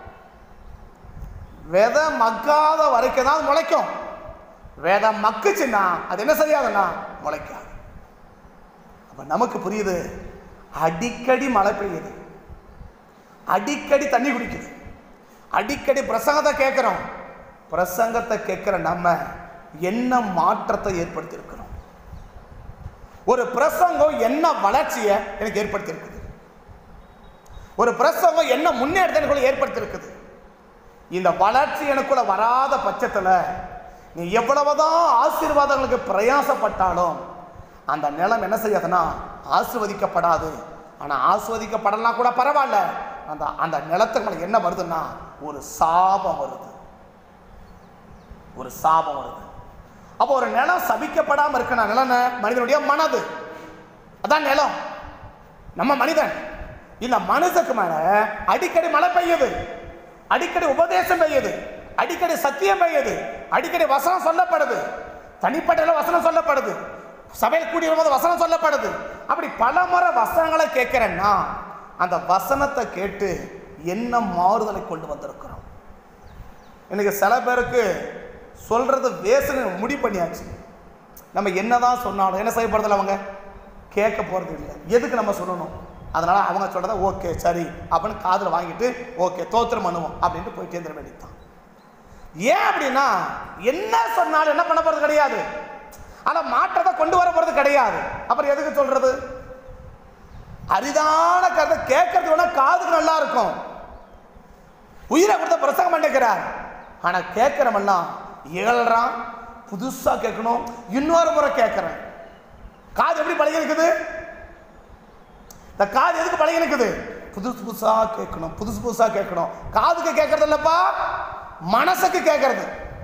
Speaker 1: விதை மக்காத வரைக்கும் தான் அது முளைக்கும் விதை மக்குச்சுன்னா அது என்ன செய்யாதுன்னா முளைக்காது அப்ப நமக்கு புரியுது அடிக்கடி மழை பெய்யுது அடிக்கடி தண்ணி குடிக்குது அடிக்கடி பிரசங்கத்தை கேட்குறோம் பிரசங்கத்தை கேட்குற நம்ம என்ன மாற்றத்தை ஏற்படுத்தி இருக்கிறோம் ஒரு பிரசங்கம் என்ன வளர்ச்சியை எனக்கு ஏற்படுத்தி இருக்குது ஒரு பிரசங்கம் என்ன முன்னேற்றத்தை எனக்குள்ள ஏற்படுத்தி இருக்குது இந்த வளர்ச்சி எனக்குள்ள வராத பட்சத்தில் நீ எவ்வளவுதான் ஆசீர்வாதங்களுக்கு பிரயாசப்பட்டாலும் அந்த நிலம் என்ன செய்யாதுன்னா ஆசிர்வதிக்கப்படாது ஆனால் ஆசிர்வதிக்கப்படலாம் கூட பரவாயில்ல அந்த அந்த நிலத்துக்கு மேல என்ன வருதுன்னா ஒரு சாபம் வருது ஒரு சாபம் வருது அப்போ ஒரு நிலம் சபிக்கப்படாம இருக்கணும் நிலம் என்ன? மனிதனுடைய மனது அதான் நிலம் நம்ம மனிதன் இந்த மனுஷக்கு மேல அடிக்கடி மழை பெய்யுது அடிக்கடி உபதேசம் பெய்யுது அடிக்கடி சத்தியம் பெய்யுது அடிக்கடி வசனம் சொல்லப்படுது தனிப்பட்ட வசனம் சொல்லப்படுது சபையில் கூடி வரும்போது வசனம் சொல்லப்படுது அப்படி பல முறை வசனங்களை கேட்கிறேன்னா அந்த வசனத்தை கேட்டு என்ன மாறுதலை கொண்டு வந்திருக்கிறோம் இன்னைக்கு சில பேருக்கு சொல்றது வேசுன்னு முடிவு பண்ணியாச்சு நம்ம என்னதான் சொன்னாலும் என்ன செய்யப்படுறதில்ல அவங்க கேட்க போறது இல்லை எதுக்கு நம்ம சொல்லணும் அதனால அவங்க சொல்றத ஓகே சரி அப்படின்னு காதில் வாங்கிட்டு ஓகே தோத்திரம் பண்ணுவோம் அப்படின்ட்டு போயிட்டே இருந்த வேண்டியதுதான் ஏன் அப்படின்னா என்ன சொன்னாலும் என்ன பண்ண போறது கிடையாது ஆனா மாற்றத்தை கொண்டு வர போறது கிடையாது அப்புறம் எதுக்கு சொல்றது அரிதான கருத்தை கேட்கறது வேணா காதுக்கு நல்லா இருக்கும் உயிரை கொடுத்த பிரசங்கம் பண்ணிக்கிறார் ஆனா கேட்கிறவெல்லாம் இகழ்றான் புதுசா கேட்கணும் இன்னொரு முறை கேட்கிறேன் காது எப்படி பழகி இருக்குது இந்த காது எதுக்கு பழகி இருக்குது புதுசு புதுசா கேட்கணும் புதுசு புதுசா கேட்கணும் காதுக்கு கேட்கறது இல்லப்பா மனசுக்கு கேட்கறது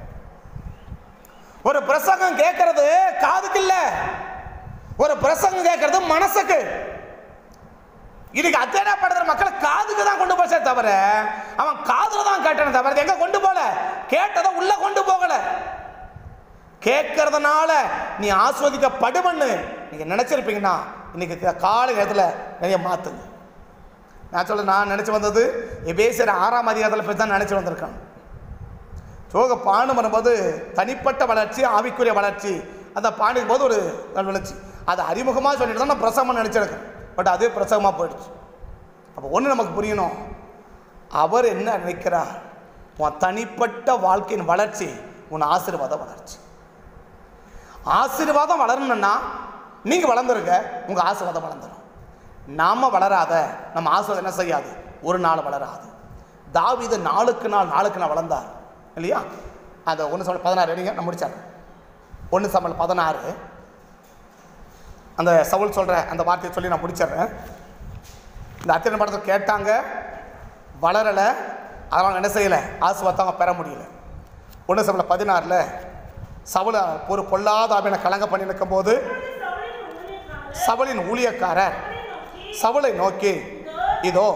Speaker 1: ஒரு பிரசங்கம் கேட்கறது காதுக்கு இல்ல ஒரு பிரசங்கம் கேட்கறது மனசுக்கு இதுக்கு அத்தனைப்படுற மக்களை காதுக்கு தான் கொண்டு போச்சே தவிர அவன் காதுல தான் கேட்டானே தவிர இது எங்க கொண்டு போல கேட்டதை உள்ள கொண்டு போகல கேட்கறதுனால நீ ஆஸ்வதிக்கப்படுவன்னு நீங்க நினைச்சிருப்பீங்கன்னா இன்னைக்கு க- காலை நேரத்தில் நிறைய மாத்துங்க நான் சொல்ல நான் நினைச்சு வந்தது எபேசியர் ஆறாம் அதிகாரத்தில் போய் தான் நினைச்சு வந்திருக்கேன் சோக பாண்டு வரும்போது தனிப்பட்ட வளர்ச்சி ஆவிக்குரிய வளர்ச்சி அந்த பாண்டிக்கும் போது ஒரு வளர்ச்சி அதை அறிமுகமாக சொல்லிட்டு தான் நான் பிரசவமாக நினச்சிருக்கேன் பட் அதே பிரசவமாக போயிடுச்சு அப்போ ஒன்று நமக்கு புரியணும் அவர் என்ன நினைக்கிறார் உன் தனிப்பட்ட வாழ்க்கையின் வளர்ச்சி உன் ஆசீர்வாத வளர்ச்சி ஆசீர்வாதம் வளரணும்னா நீங்கள் வளர்ந்துருங்க உங்கள் ஆசீர்வாதம் வளர்ந்துடும் நாம வளராத நம்ம ஆசீர்வாதம் என்ன செய்யாது ஒரு நாள் வளராது தாவீது நாளுக்கு நாள் நாளுக்கு நாள் வளர்ந்தார் இல்லையா அந்த ஒன்று சம்பளம் பதினாறு எடுங்க நான் முடிச்சிடுறேன் ஒன்று சம்பளம் பதினாறு அந்த சவுல் சொல்கிற அந்த வார்த்தையை சொல்லி நான் முடிச்சிடுறேன் இந்த அத்தியன படத்தை கேட்டாங்க வளரலை அதனால் என்ன செய்யலை ஆசுவார்த்தை அவங்க பெற முடியல ஒன்று சம்பளம் பதினாறில் சவுல ஒரு பொல்லாத ஆவினை கலங்க பண்ணி நிற்கும்போது
Speaker 2: சவுலின் ஊழியக்காரர்
Speaker 1: சவுலின் ஊழியக்காரர்
Speaker 2: அவரை நோக்கி,
Speaker 1: சவுலை நோக்கி இதோ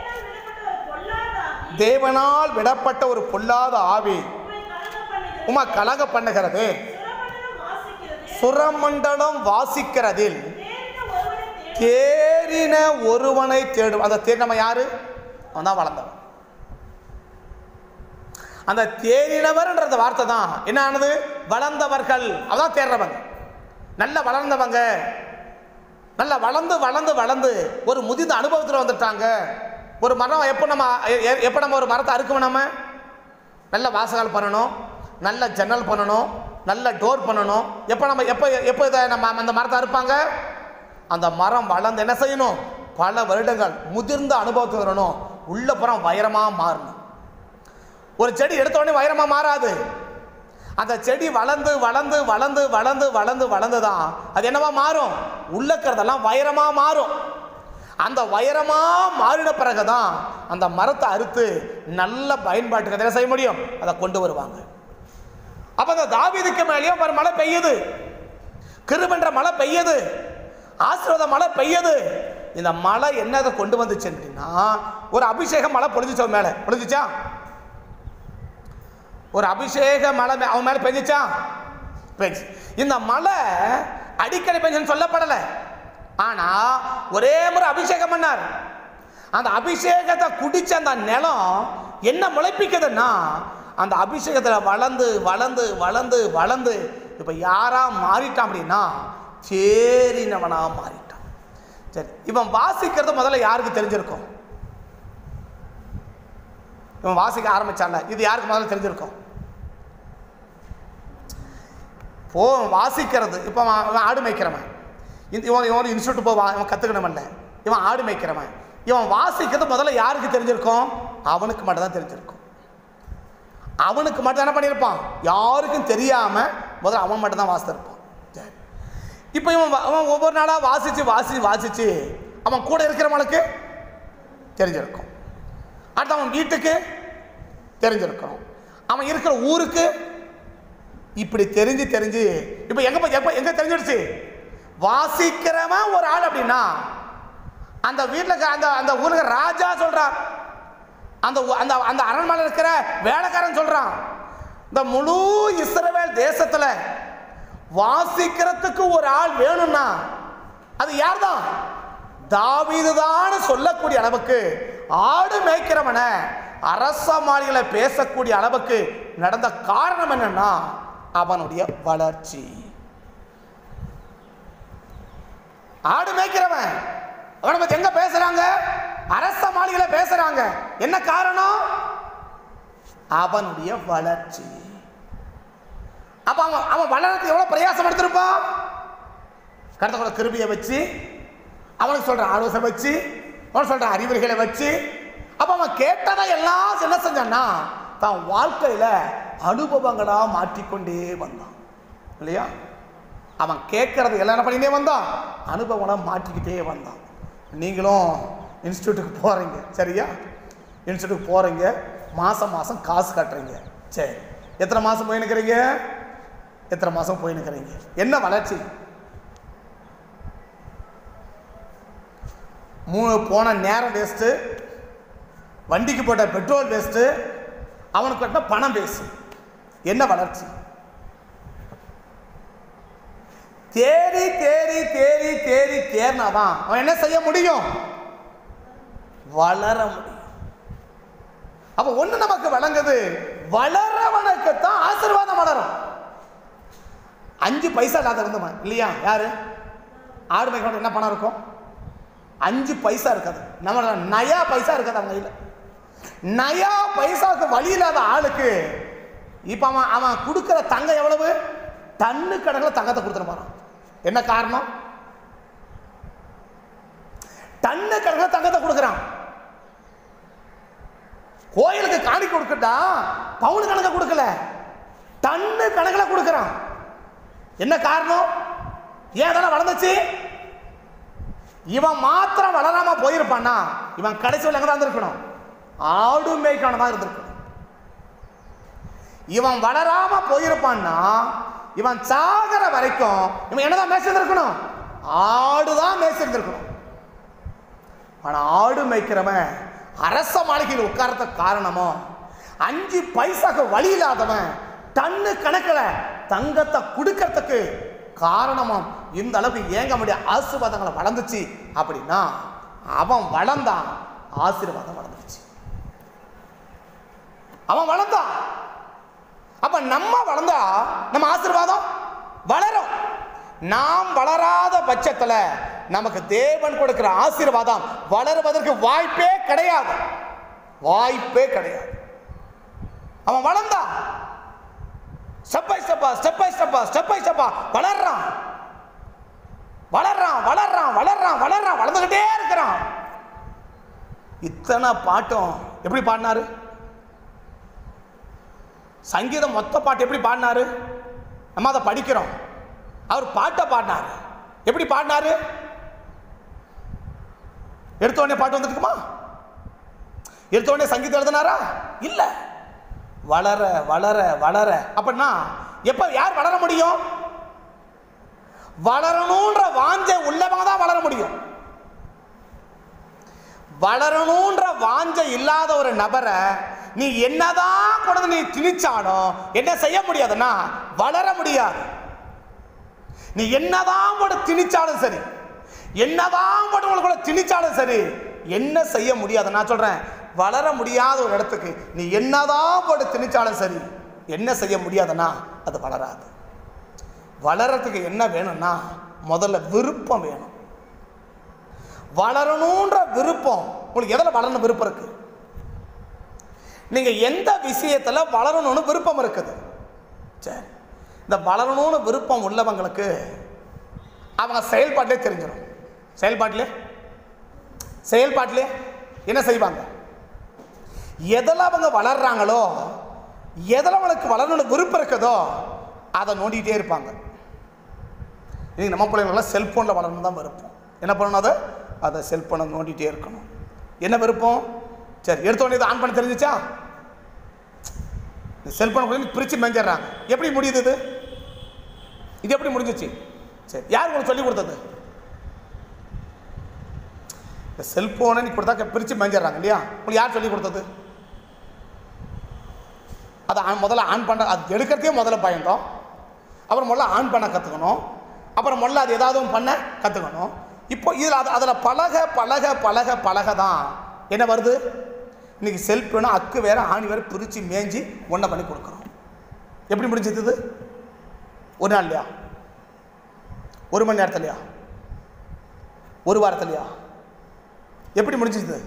Speaker 2: தேவனால் விடப்பட்ட ஒரு பொல்லாத ஆவி
Speaker 1: தேவனால் விடப்பட்ட ஒரு பொல்லாத ஆவி
Speaker 2: உம்மை கலங்க பண்ணுகிறது.
Speaker 1: உம கலங்க பண்ணுகிறது
Speaker 2: சுரமண்டலம் வாசிக்கிறது.
Speaker 1: சுரமண்டலம் வாசிக்கிறதில்
Speaker 2: தேறின
Speaker 1: தேறின
Speaker 2: ஒருவனை தேடி
Speaker 1: ஒருவனை தேடும் அந்த தேடினவ யாரு அவன் தான் வளர்ந்தவன் அந்த தேறினவர்ன்ற அந்த வார்த்தை தான் என்ன ஆனது வளர்ந்தவர்கள் அதான் தேடுறவங்க நல்ல வளர்ந்தவங்க நல்ல வளர்ந்து வளர்ந்து வளர்ந்து ஒரு முதிர்ந்த அனுபவத்தில் வந்துட்டாங்க ஒரு மரம் எப்போ நம்ம எ- எ- எப்போ நம்ம ஒரு மரத்தை அறுக்கணும் நம்ம நல்ல வாசகால் பண்ணணும் நல்ல ஜன்னல் பண்ணணும் நல்ல டோர் பண்ணணும் எப்போ நம்ம எப்போ எப்போ இதை நம்ம அந்த மரத்தை அறுப்பாங்க அந்த மரம் வளர்ந்து என்ன செய்யணும் பல வருடங்கள் முதிர்ந்த அனுபவத்துக்கு வரணும் உள்ள புறம் வைரமாக மாறணும் ஒரு செடி எடுத்த உடனே வைரமாக மாறாது அந்த செடி வளர்ந்து வளர்ந்து வளர்ந்து வளர்ந்து வளர்ந்து வளர்ந்து தான் அது என்னவா மாறும் உள்ள இருக்கிறதெல்லாம் வைரமாக மாறும் அந்த வைரமாக மாறின பிறகு தான் அந்த மரத்தை அறுத்து நல்ல பயன்பாட்டுக்கு என்ன செய்ய முடியும் அதை கொண்டு வருவாங்க அப்போ அந்த தாவீதுக்கு மேலேயும் ஒரு மழை பெய்யுது கிருபென்ற மழை பெய்யுது ஆசீர்வாத மழை பெய்யுது இந்த மழை என்னதை கொண்டு வந்துச்சு அப்படின்னா ஒரு அபிஷேக மழை பொழிஞ்சிச்சு அவன் மேலே பொழிஞ்சிச்சா ஒரு அபிஷேக மழை மே- அவன் மேலே பெஞ்சிச்சா பெஞ்சு இந்த மழை அடிக்கடி பெஞ்சுன்னு சொல்லப்படலை ஆனால் ஒரே முறை அபிஷேகம் பண்ணார் அந்த அபிஷேகத்தை குடிச்ச அந்த நிலம் என்ன முளைப்பிக்குதுன்னா அந்த அபிஷேகத்தில் வளர்ந்து வளர்ந்து வளர்ந்து வளர்ந்து இப்போ யாரா மாறிட்டான் அப்படின்னா சேரினவனா மாறிட்டான் சரி இவன் வாசிக்கிறது முதல்ல யாருக்கு தெரிஞ்சிருக்கும் இவன் வாசிக்க ஆரம்பிச்சான்ல இது யாருக்கு முதல்ல தெரிஞ்சிருக்கும் போ வாசிக்கிறது இப்போ அவன் அவன் ஆடு மேய்க்கிறவன் இந்த இவன் இவன் ஒரு இன்ஸ்டியூட் போய் வா- இவன் கற்றுக்கணுமல்ல இவன் ஆடு மேய்க்கிறவன் இவன் வாசிக்கிறது முதல்ல யாருக்கு தெரிஞ்சிருக்கும் அவனுக்கு மட்டும் தான் தெரிஞ்சிருக்கும் அவனுக்கு மட்டும் என்ன பண்ணியிருப்பான் யாருக்கும் தெரியாமல் முதல்ல அவன் மட்டும் தான் வாசித்திருப்பான் சரி இப்போ இவன் வா- அவன் ஒவ்வொரு நாளாக வாசித்து வாசி வாசித்து அவன் கூட இருக்கிறவனுக்கு தெரிஞ்சிருக்கும் அடுத்து அவன் வீட்டுக்கு தெரிஞ்சிருக்கணும் அவன் இருக்கிற ஊருக்கு இப்படி தெரிஞ்சு தெரிஞ்சு இப்போ எங்க போய் எப்போ எங்க தெரிஞ்சிடுச்சு வாசிக்கிறவன் ஒரு ஆள் அப்படின்னா அந்த வீட்டில் அந்த அந்த ஊருக்கு ராஜா சொல்றார் அந்த ஊ- அந்த அந்த அரண்மனை இருக்கிற வேலைக்காரன் சொல்றான் இந்த முழு இஸ்ரவேல் தேசத்துல வாசிக்கிறதுக்கு ஒரு ஆள் வேணும்னா அது யார்தான் தாவீதுதான் சொல்லக்கூடிய அளவுக்கு ஆடு மேய்க்கிறவனை அரச மாளிகளை பேசக்கூடிய அளவுக்கு நடந்த காரணம் என்னன்னா அவனுடைய வளர்ச்சி ஆடு மேய்க்கிறவன் அவனை பத்தி எங்க பேசுறாங்க அரச மாளிகையில பேசுறாங்க என்ன காரணம் அவனுடைய வளர்ச்சி அப்ப அவன் அவன் வளர்றதுக்கு எவ்வளவு பிரயாசம் எடுத்திருப்பான் கடத்த கூட கிருபியை வச்சு அவனுக்கு சொல்ற ஆலோசனை வச்சு அவன் சொல்ற அறிவுரைகளை வச்சு அப்ப அவன் கேட்டதை எல்லாம் என்ன செஞ்சான்னா தான் வாழ்க்கையில அனுபவங்களா மாற்றிக்கொண்டே வந்தான் இல்லையா அவன் கேட்கறது எல்லாம் என்ன பண்ணிட்டே வந்தான் அனுபவங்களா மாற்றிக்கிட்டே வந்தான் நீங்களும் இன்ஸ்டியூட்டுக்கு போறீங்க சரியா இன்ஸ்டியூட்டுக்கு போறீங்க மாசம் மாசம் காசு கட்டுறீங்க சரி எத்தனை மாசம் போய் நிற்கிறீங்க எத்தனை மாசம் போய் நிற்கிறீங்க என்ன வளர்ச்சி மூணு போன நேரம் வேஸ்ட்டு வண்டிக்கு போட்ட பெட்ரோல் வேஸ்ட்டு அவனுக்கு கட்டின பணம் வேஸ்ட் என்ன வளர்ச்சி தேடி தேடி தேடி தேடி தேர்னாதான் அவன் என்ன செய்ய முடியும் வளர முடியும் அப்ப ஒண்ணு நமக்கு வழங்குது வளரவனுக்கு தான் ஆசீர்வாதம் வளரும் அஞ்சு பைசா இல்லாத இருந்தவன் இல்லையா யாரு ஆடு மேய்க்கணும் என்ன பணம் இருக்கும் அஞ்சு பைசா இருக்காது நம்ம நயா பைசா இருக்காது அவங்க கையில் நயா பைசாவுக்கு வழி இல்லாத ஆளுக்கு இப்போ அவன் அவன் கொடுக்குற தங்கம் எவ்வளவு டன்னு கணக்கில் தங்கத்தை கொடுத்துட்டு போறான் என்ன காரணம் டன்னு கணக்கில் தங்கத்தை கொடுக்குறான் கோயிலுக்கு காணி கொடுக்கட்டா பவுன் கணக்கை கொடுக்கல டன்னு கணக்கில் கொடுக்குறான் என்ன காரணம் ஏன் அதெல்லாம் வளர்ந்துச்சு இவன் மாத்திரம் வளராம போயிருப்பான்னா இவன் கடைசி எங்க தான் இருந்திருக்கணும் ஆடு மேய்க்கான தான் இருந்திருக்கணும் இவன் வளராம போயிருப்பான்னா இவன் சாகிற வரைக்கும் இவன் என்னதான் மேய்ச்சிருந்திருக்கணும் ஆடு தான் மேய்ச்சிருந்திருக்கணும் ஆனா ஆடு மேய்க்கிறவன் அரச மாளிகையில் உட்கார்றதுக்கு காரணமோ அஞ்சு பைசாக்கு வழி இல்லாதவன் டன்னு கணக்கில் தங்கத்தை கொடுக்கறதுக்கு காரணமும் இந்த அளவுக்கு ஏங்க முடிய ஆசீர்வாதங்களை வளர்ந்துச்சு அப்படின்னா அவன் வளர்ந்தான் ஆசீர்வாதம் வளர்ந்துருச்சு அவன் வளர்ந்தான் அப்ப நம்ம வளர்ந்தா நம்ம ஆசீர்வாதம் வளரும் நாம் வளராத பட்சத்துல நமக்கு தேவன் கொடுக்கிற ஆசீர்வாதம் வளருவதற்கு வாய்ப்பே கிடையாது வாய்ப்பே கிடையாது அவன் வளர்ந்தான் ஸ்டெப் பை ஸ்டெப்பா ஸ்டெப் பை ஸ்டெப்பா ஸ்டெப் பை ஸ்டெப்பா வளர்றான் வளர்றான் வளர்றான் வளர்றான் வளர்றான் வளர்ந்துகிட்டே இருக்கிறான் இத்தனை பாட்டும் எப்படி பாடினாரு சங்கீதம் மொத்த பாட்டு எப்படி பாடினாரு நம்ம அதை படிக்கிறோம் அவர் பாட்டை பாடினாரு எப்படி பாடினாரு எடுத்த உடனே பாட்டு வந்துட்டுக்குமா எடுத்த உடனே சங்கீதம் எழுதினாரா இல்ல வளர வளர வளர அப்படின்னா எப்ப யார் வளர முடியும் வளரணுன்ற வாஞ்சை உள்ளவங்க தான் வளர முடியும் வளரணுன்ற வாஞ்சை இல்லாத ஒரு நபரை நீ என்னதான் கொண்டு வந்து நீ திணிச்சாலும் என்ன செய்ய முடியாதுன்னா வளர முடியாது நீ என்னதான் போட்டு திணிச்சாலும் சரி என்னதான் போட்டு உங்களுக்குள்ள திணிச்சாலும் சரி என்ன செய்ய முடியாது நான் சொல்றேன் வளர முடியாத ஒரு இடத்துக்கு நீ என்னதான் போட்டு திணிச்சாலும் சரி என்ன செய்ய முடியாதுன்னா அது வளராது வளர்றதுக்கு என்ன வேணும்னா முதல்ல விருப்பம் வேணும் வளரணுன்ற விருப்பம் உங்களுக்கு எதில் வளரணும் விருப்பம் இருக்கு நீங்க எந்த விஷயத்துல வளரணும்னு விருப்பம் இருக்குது சரி இந்த வளரணும்னு விருப்பம் உள்ளவங்களுக்கு அவங்க செயல்பாட்டிலே தெரிஞ்சிடும் செயல்பாட்டிலே செயல்பாட்டிலே என்ன செய்வாங்க எதில் அவங்க வளர்றாங்களோ எதில் அவனுக்கு வளரணும்னு விருப்பம் இருக்குதோ அதை நோண்டிகிட்டே இருப்பாங்க இன்னைக்கு நம்ம பிள்ளைங்களெல்லாம் செல்ஃபோனில் வளரணும் தான் விருப்பம் என்ன பண்ணணும் அதை அதை செல்ஃபோனை நோண்டிகிட்டே இருக்கணும் என்ன விருப்பம் சரி எடுத்த உடனே இதை ஆன் பண்ண தெரிஞ்சுச்சா இந்த செல்ஃபோனை போய் பிரித்து மேஞ்சிடுறாங்க எப்படி முடியுது இது இது எப்படி முடிஞ்சிச்சு சரி யார் உங்களுக்கு சொல்லி கொடுத்தது இந்த செல்ஃபோனை நீ கொடுத்தா பிரித்து மேஞ்சிடுறாங்க இல்லையா உங்களுக்கு யார் சொல்லி கொடுத்தது அதை ஆன் முதல்ல ஆன் பண்ண அது எடுக்கிறதே முதல்ல பயந்தோம் அப்புறம் முதல்ல ஆன் பண்ண கற்றுக்கணும் அப்புறம் முதல்ல அது ஏதாவது ஒண்ணு பண்ண கற்றுக்கணும் இப்போ இதில் அது அதில் பழக பழக பழக பழக தான் என்ன வருது இன்னைக்கு செல்ஃபோனை அக்கு வேற ஆணி வேற பிரித்து மேய்ஞ்சி ஒன்றை பண்ணி கொடுக்குறோம் எப்படி முடிஞ்சது இது ஒரு நாள்லையா ஒரு மணி நேரத்துலையா ஒரு வாரத்துலையா எப்படி முடிஞ்சிச்சு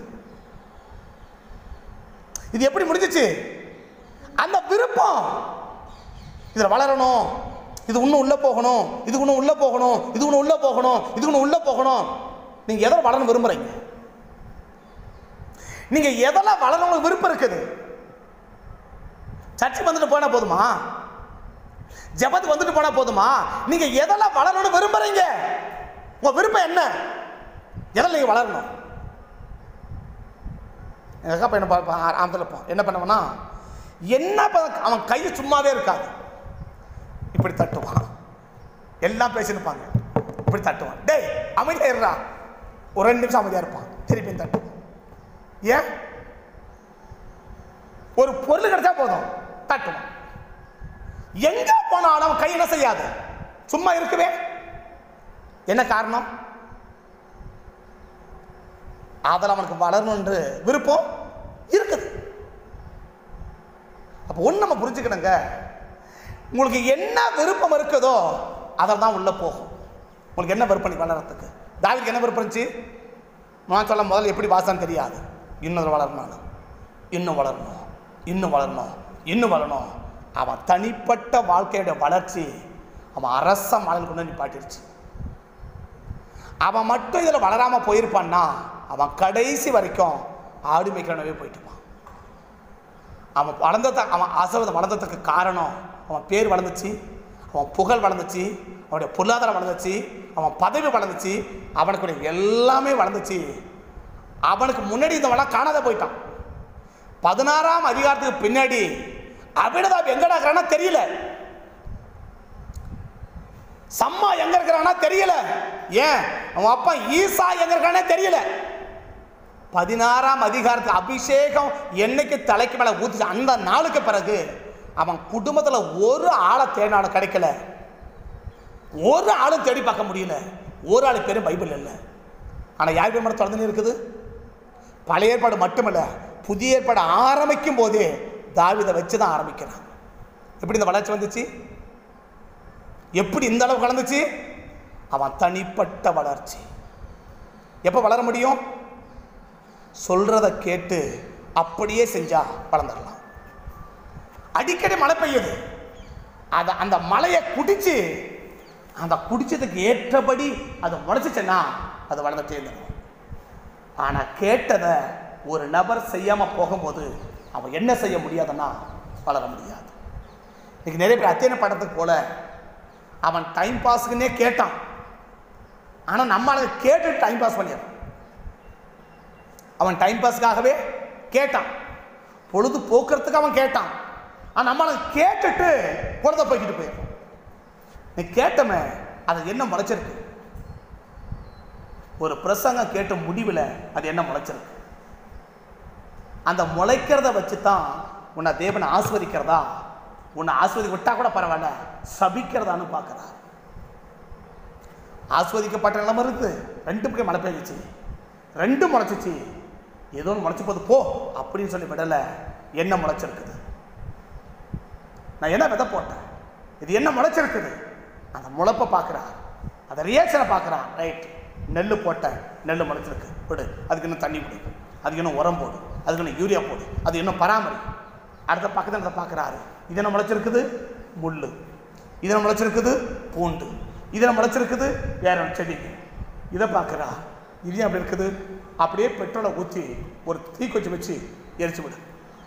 Speaker 1: இது எப்படி முடிஞ்சிச்சு அந்த விருப்பம் இதில் வளரணும் இது இன்னும் உள்ளே போகணும் இது இன்னும் உள்ளே போகணும் இது இன்னும் உள்ளே போகணும் இது இன்னும் உள்ளே போகணும் நீங்கள் எதில் வளரணும் விரும்புகிறீங்க நீங்கள் எதில் வளரணும் விருப்பம் இருக்குது சர்ச்சுக்கு வந்துட்டு போனால் போதுமா ஜெபத்துக்கு வந்துட்டு போனால் போதுமா நீங்கள் எதில் வளரணும்னு விரும்புகிறீங்க உங்கள் விருப்பம் என்ன எதில் நீங்கள் வளரணும் எங்கள் அக்கா பையனை பார்ப்பேன் ஆமத்தில் இருப்பான் என்ன பண்ணுவான்னா என்ன பண்ண- அவன் கை சும்மாவே இருக்காது இப்படி தட்டுவான் எல்லாம் பேசியிருப்பாங்க இப்படி தட்டுவான் டேய் அமைதியா இருடா ஒரு ரெண்டு நிமிஷம் அமைதியா இருப்பான் திருப்பி தட்டுவான் ஏன் ஒரு பொருள் கிடைச்சா போதும் தட்டுவான் எங்க போனாலும் அவன் கை என்ன செய்யாது சும்மா இருக்குவே என்ன காரணம் அதில் அவனுக்கு வளரணுன்ற விருப்பம் இருக்குது அப்போ ஒன்று நம்ம புரிஞ்சுக்கணுங்க உங்களுக்கு என்ன விருப்பம் இருக்குதோ அதில் தான் உள்ளே போகும் உங்களுக்கு என்ன விருப்பம் நீ வளர்றதுக்கு தாவிக்கு என்ன விருப்பம் இருந்துச்சு நான் சொல்ல முதல்ல எப்படி வாசம் தெரியாது இன்னும் அதுல வளரணும் இன்னும் வளரணும் இன்னும் வளரணும் இன்னும் வளரணும் அவன் தனிப்பட்ட வாழ்க்கையோட வளர்ச்சி அவன் அரச மலர் கொண்டு நிப்பாட்டிருச்சு அவன் மட்டும் இதில் வளராமல் போயிருப்பான்னா அவன் கடைசி வரைக்கும் ஆடு மேய்க்கிறனவே போயிட்டுப்பான் அவன் வளர்ந்தத அவன் ஆசீர்வாதம் வளர்ந்ததுக்கு காரணம் அவன் பேர் வளர்ந்துச்சு அவன் புகழ் வளர்ந்துச்சு அவனுடைய பொருளாதாரம் வளர்ந்துச்சு அவன் பதவி வளர்ந்துச்சு அவனுக்குடைய எல்லாமே வளர்ந்துச்சு அவனுக்கு முன்னாடி இருந்தவன்லாம் காணாத போயிட்டான் பதினாறாம் அதிகாரத்துக்கு பின்னாடி அபினதாப் எங்கடா இருக்கிறான்னா தெரியல சம்மா எங்க இருக்கிறானா தெரியல ஏன் அவன் அப்பா ஈசா எங்க இருக்கானே தெரியல பதினாறாம் அதிகாரத்து அபிஷேகம் என்னைக்கு தலைக்கு மேல ஊத்துச்சு அந்த நாளுக்கு பிறகு அவன் குடும்பத்துல ஒரு ஆளை தேடினாலும் கிடைக்கல ஒரு ஆளும் தேடி பார்க்க முடியல ஒரு ஆளு பேரும் பைபிள் இல்லை ஆனா யார் பேர் மட்டும் தொடர்ந்து இருக்குது பழைய ஏற்பாடு மட்டுமல்ல புதிய ஏற்பாடு ஆரம்பிக்கும் போதே தாவிதை வச்சு தான் ஆரம்பிக்கிறான் எப்படி இந்த வளர்ச்சி வந்துச்சு எப்படி இந்த அளவு வளர்ந்துச்சு அவன் தனிப்பட்ட வளர்ச்சி எப்போ வளர முடியும் சொல்றத கேட்டு அப்படியே செஞ்சா வளர்ந்துடலாம் அடிக்கடி மழை பெய்யுது அதை அந்த மழையை குடிச்சு அந்த குடிச்சதுக்கு ஏற்றபடி அது முளைச்சிச்சுன்னா அது வளர்ந்துட்டே இருந்துடும் ஆனால் கேட்டதை ஒரு நபர் செய்யாமல் போகும்போது அவன் என்ன செய்ய முடியாதுன்னா வளர முடியாது இன்னைக்கு நிறைய பேர் அத்தியன படத்துக்கு போல அவன் டைம் பாஸுக்குன்னே கேட்டான் ஆனால் நம்ம அதை கேட்டுட்டு டைம் பாஸ் பண்ணிடுறான் அவன் டைம் பாஸ்க்காகவே கேட்டான் பொழுது போக்குறதுக்கு அவன் கேட்டான் ஆனால் நம்ம அதை கேட்டுட்டு பொழுத போய்கிட்டு போயிடுறோம் நீ கேட்டமே அது என்ன முளைச்சிருக்கு ஒரு பிரசங்கம் கேட்ட முடிவில் அது என்ன முளைச்சிருக்கு அந்த முளைக்கிறத வச்சு தான் உன்னை தேவனை ஆஸ்வதிக்கிறதா உன்னை ஆஸ்வதி விட்டா கூட பரவாயில்ல சபிக்கிறதான்னு பார்க்குறார் ஆஸ்வதிக்கப்பட்ட நிலைமை இருக்குது ரெண்டு பக்கம் மழை பெய்ஞ்சிச்சு ரெண்டும் முளைச்சிச்சு ஏதோ ஒன்று முளைச்சி போது போ அப்படின்னு சொல்லி விடலை என்ன முளைச்சிருக்குது நான் என்ன விதை போட்டேன் இது என்ன முளைச்சிருக்குது அந்த முளைப்பை பார்க்குறான் அந்த ரியாக்ஷனை பார்க்குறான் ரைட் நெல் போட்டேன் நெல் முளைச்சிருக்கு விடு அதுக்கு இன்னும் தண்ணி விடு அதுக்கு இன்னும் உரம் போடு அதுக்கு இன்னும் யூரியா போடு அது இன்னும் பராமரி அடுத்த பக்கத்தில் அதை பார்க்குறாரு இது என்ன முளைச்சிருக்குது முள் இது என்ன முளைச்சிருக்குது பூண்டு இது என்ன முளைச்சிருக்குது வேற ஒரு செடி இதை பார்க்குறா இது ஏன் அப்படி இருக்குது அப்படியே பெட்ரோலை ஊற்றி ஒரு தீக்குச்சி வச்சு எரிச்சு விடு